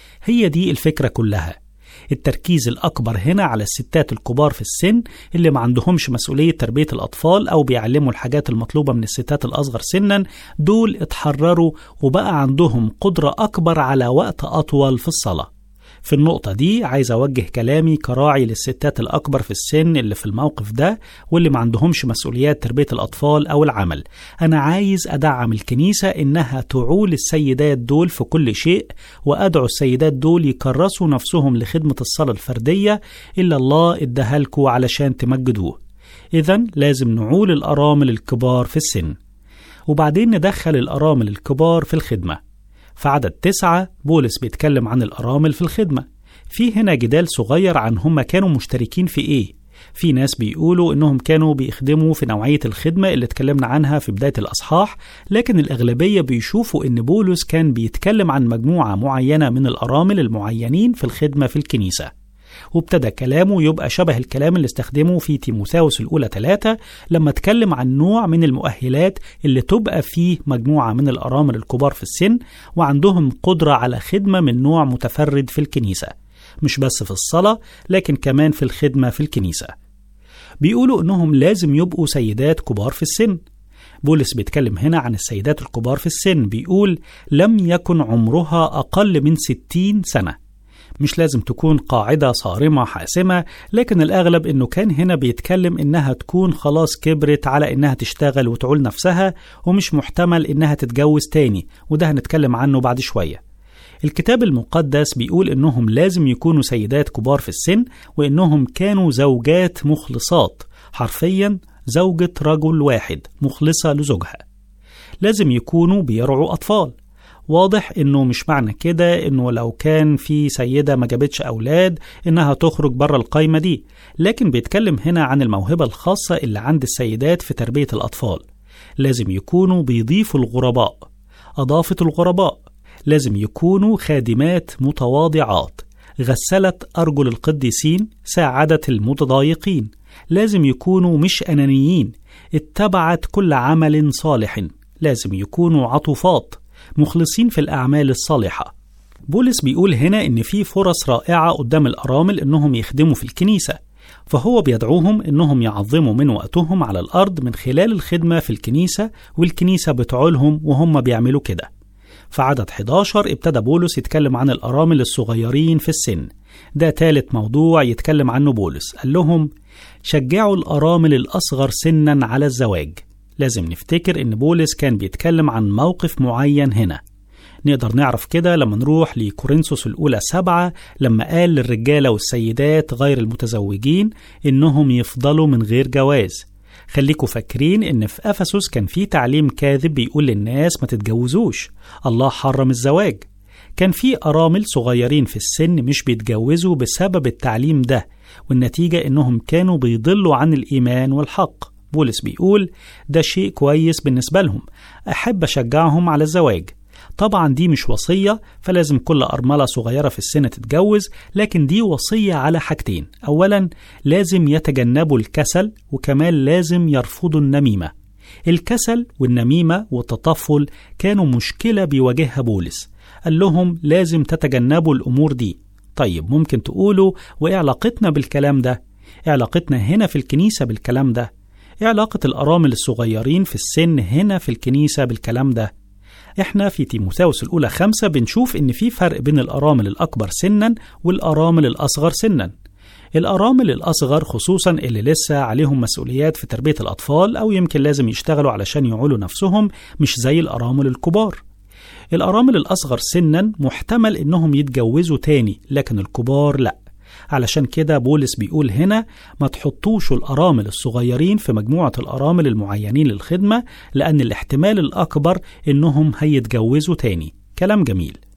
A: هي دي الفكرة كلها التركيز الأكبر هنا على الستات الكبار في السن اللي ما عندهمش مسؤولية تربية الأطفال أو بيعلموا الحاجات المطلوبة من الستات الأصغر سنا دول اتحرروا وبقى عندهم قدرة أكبر على وقت أطول في الصلاة في النقطة دي عايز أوجه كلامي كراعي للستات الأكبر في السن اللي في الموقف ده واللي ما عندهمش مسؤوليات تربية الأطفال أو العمل أنا عايز أدعم الكنيسة إنها تعول السيدات دول في كل شيء وأدعو السيدات دول يكرسوا نفسهم لخدمة الصلاة الفردية إلا الله ادهالكوا علشان تمجدوه إذا لازم نعول الأرامل الكبار في السن وبعدين ندخل الأرامل الكبار في الخدمة في عدد تسعة بولس بيتكلم عن الأرامل في الخدمة في هنا جدال صغير عن هم كانوا مشتركين في إيه في ناس بيقولوا إنهم كانوا بيخدموا في نوعية الخدمة اللي اتكلمنا عنها في بداية الأصحاح لكن الأغلبية بيشوفوا إن بولس كان بيتكلم عن مجموعة معينة من الأرامل المعينين في الخدمة في الكنيسة وابتدى كلامه يبقى شبه الكلام اللي استخدمه في تيموثاوس الأولى ثلاثة لما اتكلم عن نوع من المؤهلات اللي تبقى فيه مجموعة من الأرامل الكبار في السن وعندهم قدرة على خدمة من نوع متفرد في الكنيسة مش بس في الصلاة لكن كمان في الخدمة في الكنيسة بيقولوا إنهم لازم يبقوا سيدات كبار في السن بولس بيتكلم هنا عن السيدات الكبار في السن بيقول لم يكن عمرها أقل من ستين سنة مش لازم تكون قاعدة صارمة حاسمة لكن الأغلب إنه كان هنا بيتكلم إنها تكون خلاص كبرت على إنها تشتغل وتعول نفسها ومش محتمل إنها تتجوز تاني وده هنتكلم عنه بعد شوية الكتاب المقدس بيقول إنهم لازم يكونوا سيدات كبار في السن وإنهم كانوا زوجات مخلصات حرفيا زوجة رجل واحد مخلصة لزوجها لازم يكونوا بيرعوا أطفال واضح انه مش معنى كده انه لو كان في سيده ما جابتش اولاد انها تخرج بره القايمه دي لكن بيتكلم هنا عن الموهبه الخاصه اللي عند السيدات في تربيه الاطفال لازم يكونوا بيضيفوا الغرباء اضافه الغرباء لازم يكونوا خادمات متواضعات غسلت ارجل القديسين ساعدت المتضايقين لازم يكونوا مش انانيين اتبعت كل عمل صالح لازم يكونوا عطوفات مخلصين في الأعمال الصالحة بولس بيقول هنا إن في فرص رائعة قدام الأرامل إنهم يخدموا في الكنيسة فهو بيدعوهم إنهم يعظموا من وقتهم على الأرض من خلال الخدمة في الكنيسة والكنيسة بتعولهم وهم بيعملوا كده في عدد 11 ابتدى بولس يتكلم عن الأرامل الصغيرين في السن ده ثالث موضوع يتكلم عنه بولس قال لهم شجعوا الأرامل الأصغر سنا على الزواج لازم نفتكر إن بولس كان بيتكلم عن موقف معين هنا نقدر نعرف كده لما نروح لكورنثوس الأولى سبعة لما قال للرجالة والسيدات غير المتزوجين إنهم يفضلوا من غير جواز خليكوا فاكرين إن في أفسس كان في تعليم كاذب بيقول للناس ما تتجوزوش الله حرم الزواج كان في أرامل صغيرين في السن مش بيتجوزوا بسبب التعليم ده والنتيجة إنهم كانوا بيضلوا عن الإيمان والحق بولس بيقول ده شيء كويس بالنسبة لهم أحب أشجعهم على الزواج طبعا دي مش وصية فلازم كل أرملة صغيرة في السن تتجوز لكن دي وصية على حاجتين أولا لازم يتجنبوا الكسل وكمان لازم يرفضوا النميمة الكسل والنميمة والتطفل كانوا مشكلة بيواجهها بولس قال لهم لازم تتجنبوا الأمور دي طيب ممكن تقولوا وإيه علاقتنا بالكلام ده؟ إيه علاقتنا هنا في الكنيسة بالكلام ده؟ ايه علاقة الأرامل الصغيرين في السن هنا في الكنيسة بالكلام ده؟ احنا في تيموثاوس الأولى خمسة بنشوف إن في فرق بين الأرامل الأكبر سنا والأرامل الأصغر سنا. الأرامل الأصغر خصوصا اللي لسه عليهم مسؤوليات في تربية الأطفال أو يمكن لازم يشتغلوا علشان يعولوا نفسهم مش زي الأرامل الكبار. الأرامل الأصغر سنا محتمل إنهم يتجوزوا تاني لكن الكبار لأ. علشان كده بولس بيقول هنا ما تحطوش الأرامل الصغيرين في مجموعة الأرامل المعينين للخدمة لأن الاحتمال الأكبر إنهم هيتجوزوا تاني كلام جميل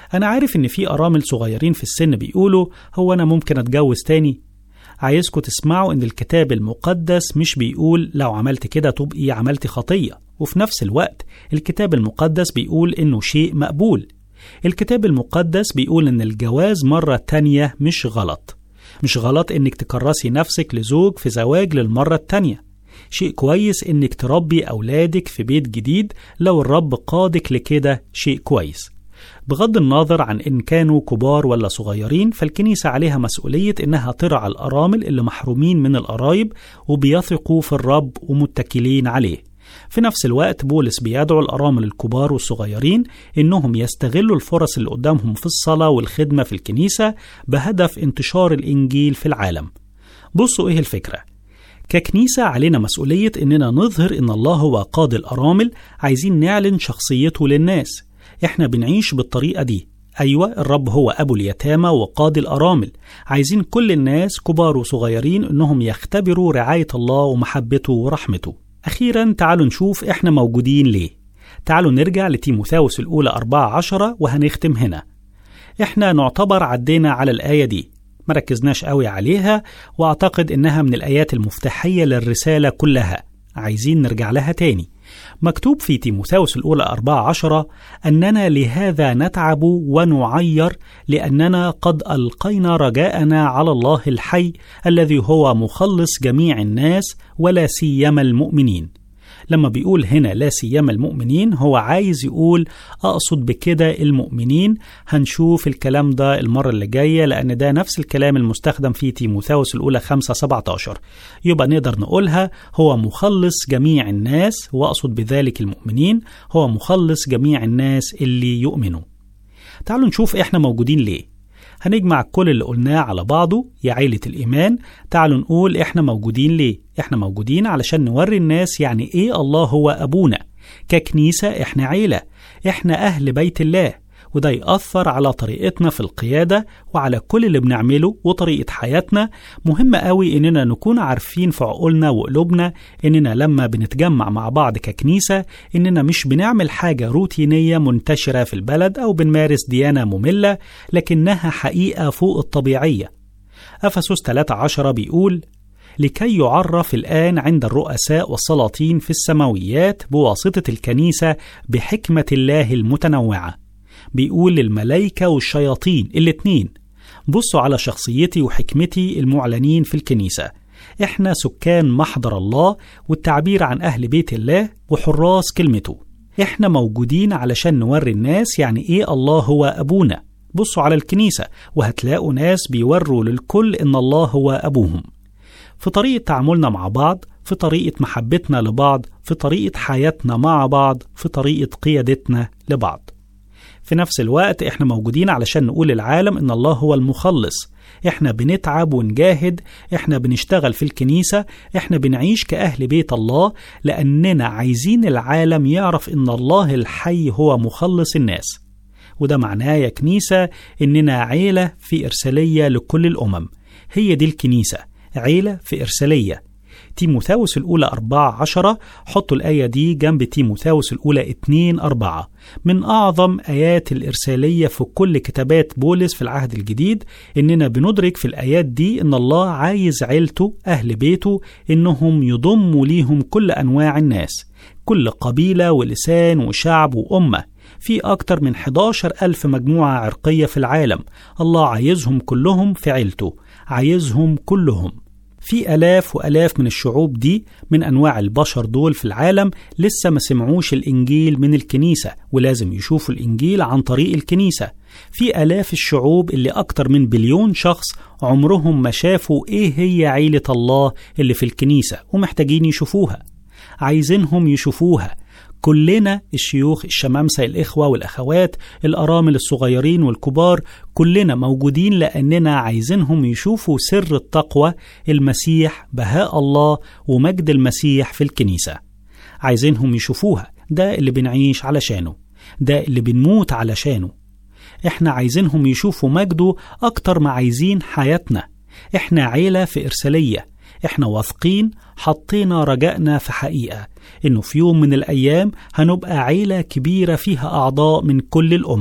A: أنا عارف إن في أرامل صغيرين في السن بيقولوا هو أنا ممكن أتجوز تاني عايزكم تسمعوا إن الكتاب المقدس مش بيقول لو عملت كده تبقي عملت خطية وفي نفس الوقت الكتاب المقدس بيقول إنه شيء مقبول الكتاب المقدس بيقول إن الجواز مرة تانية مش غلط مش غلط إنك تكرسي نفسك لزوج في زواج للمرة التانية شيء كويس إنك تربي أولادك في بيت جديد لو الرب قادك لكده شيء كويس بغض النظر عن إن كانوا كبار ولا صغيرين فالكنيسة عليها مسؤولية إنها ترعى الأرامل اللي محرومين من القرايب وبيثقوا في الرب ومتكلين عليه في نفس الوقت بولس بيدعو الأرامل الكبار والصغيرين إنهم يستغلوا الفرص اللي قدامهم في الصلاة والخدمة في الكنيسة بهدف انتشار الإنجيل في العالم بصوا إيه الفكرة ككنيسة علينا مسؤولية إننا نظهر إن الله هو قاضي الأرامل عايزين نعلن شخصيته للناس إحنا بنعيش بالطريقة دي أيوة الرب هو أبو اليتامى وقاضي الأرامل عايزين كل الناس كبار وصغيرين إنهم يختبروا رعاية الله ومحبته ورحمته أخيرا تعالوا نشوف إحنا موجودين ليه تعالوا نرجع لتيموثاوس الأولى 14 وهنختم هنا إحنا نعتبر عدينا على الآية دي مركزناش قوي عليها وأعتقد إنها من الآيات المفتاحية للرسالة كلها عايزين نرجع لها تاني مكتوب في تيموثاوس الأولى 14 أننا لهذا نتعب ونعير لأننا قد ألقينا رجاءنا على الله الحي الذي هو مخلص جميع الناس ولا سيما المؤمنين لما بيقول هنا لا سيما المؤمنين هو عايز يقول أقصد بكده المؤمنين هنشوف الكلام ده المرة اللي جاية لأن ده نفس الكلام المستخدم في تيموثاوس الأولى 5 17 يبقى نقدر نقولها هو مخلص جميع الناس وأقصد بذلك المؤمنين هو مخلص جميع الناس اللي يؤمنوا تعالوا نشوف إحنا موجودين ليه هنجمع كل اللي قلناه على بعضه يا عيلة الإيمان تعالوا نقول إحنا موجودين ليه إحنا موجودين علشان نوري الناس يعني إيه الله هو أبونا ككنيسة إحنا عيلة إحنا أهل بيت الله وده يأثر على طريقتنا في القيادة وعلى كل اللي بنعمله وطريقة حياتنا مهم قوي إننا نكون عارفين في عقولنا وقلوبنا إننا لما بنتجمع مع بعض ككنيسة إننا مش بنعمل حاجة روتينية منتشرة في البلد أو بنمارس ديانة مملة لكنها حقيقة فوق الطبيعية أفسس 13 بيقول لكي يعرف الآن عند الرؤساء والسلاطين في السماويات بواسطة الكنيسة بحكمة الله المتنوعة بيقول للملايكة والشياطين الاتنين بصوا على شخصيتي وحكمتي المعلنين في الكنيسة احنا سكان محضر الله والتعبير عن أهل بيت الله وحراس كلمته احنا موجودين علشان نوري الناس يعني ايه الله هو أبونا بصوا على الكنيسة وهتلاقوا ناس بيوروا للكل إن الله هو أبوهم في طريقة تعاملنا مع بعض في طريقة محبتنا لبعض في طريقة حياتنا مع بعض في طريقة قيادتنا لبعض في نفس الوقت احنا موجودين علشان نقول للعالم ان الله هو المخلص احنا بنتعب ونجاهد احنا بنشتغل في الكنيسة احنا بنعيش كأهل بيت الله لأننا عايزين العالم يعرف ان الله الحي هو مخلص الناس وده معناه يا كنيسة إننا عيلة في إرسالية لكل الأمم هي دي الكنيسة عيلة في إرسالية تيموثاوس الأولى 4 عشرة حطوا الآية دي جنب تيموثاوس الأولى 2 4 من أعظم آيات الإرسالية في كل كتابات بولس في العهد الجديد إننا بندرك في الآيات دي إن الله عايز عيلته أهل بيته إنهم يضموا ليهم كل أنواع الناس كل قبيلة ولسان وشعب وأمة في أكتر من 11 ألف مجموعة عرقية في العالم الله عايزهم كلهم في عيلته عايزهم كلهم في آلاف وآلاف من الشعوب دي من أنواع البشر دول في العالم لسه ما سمعوش الإنجيل من الكنيسة ولازم يشوفوا الإنجيل عن طريق الكنيسة في آلاف الشعوب اللي أكتر من بليون شخص عمرهم ما شافوا إيه هي عيلة الله اللي في الكنيسة ومحتاجين يشوفوها عايزينهم يشوفوها كلنا الشيوخ الشمامسة الإخوة والأخوات الأرامل الصغيرين والكبار كلنا موجودين لأننا عايزينهم يشوفوا سر التقوى المسيح بهاء الله ومجد المسيح في الكنيسة عايزينهم يشوفوها ده اللي بنعيش علشانه ده اللي بنموت علشانه احنا عايزينهم يشوفوا مجده أكتر ما عايزين حياتنا احنا عيلة في إرسالية احنا واثقين حطينا رجائنا في حقيقة إنه في يوم من الأيام هنبقى عيلة كبيرة فيها أعضاء من كل الأمم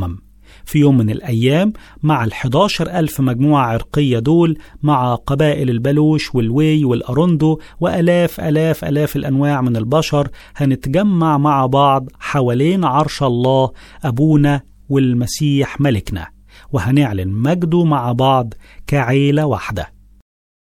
A: في يوم من الأيام مع الحداشر ألف مجموعة عرقية دول مع قبائل البلوش والوي والأروندو وألاف ألاف ألاف الأنواع من البشر هنتجمع مع بعض حوالين عرش الله أبونا والمسيح ملكنا وهنعلن مجده مع بعض كعيلة واحدة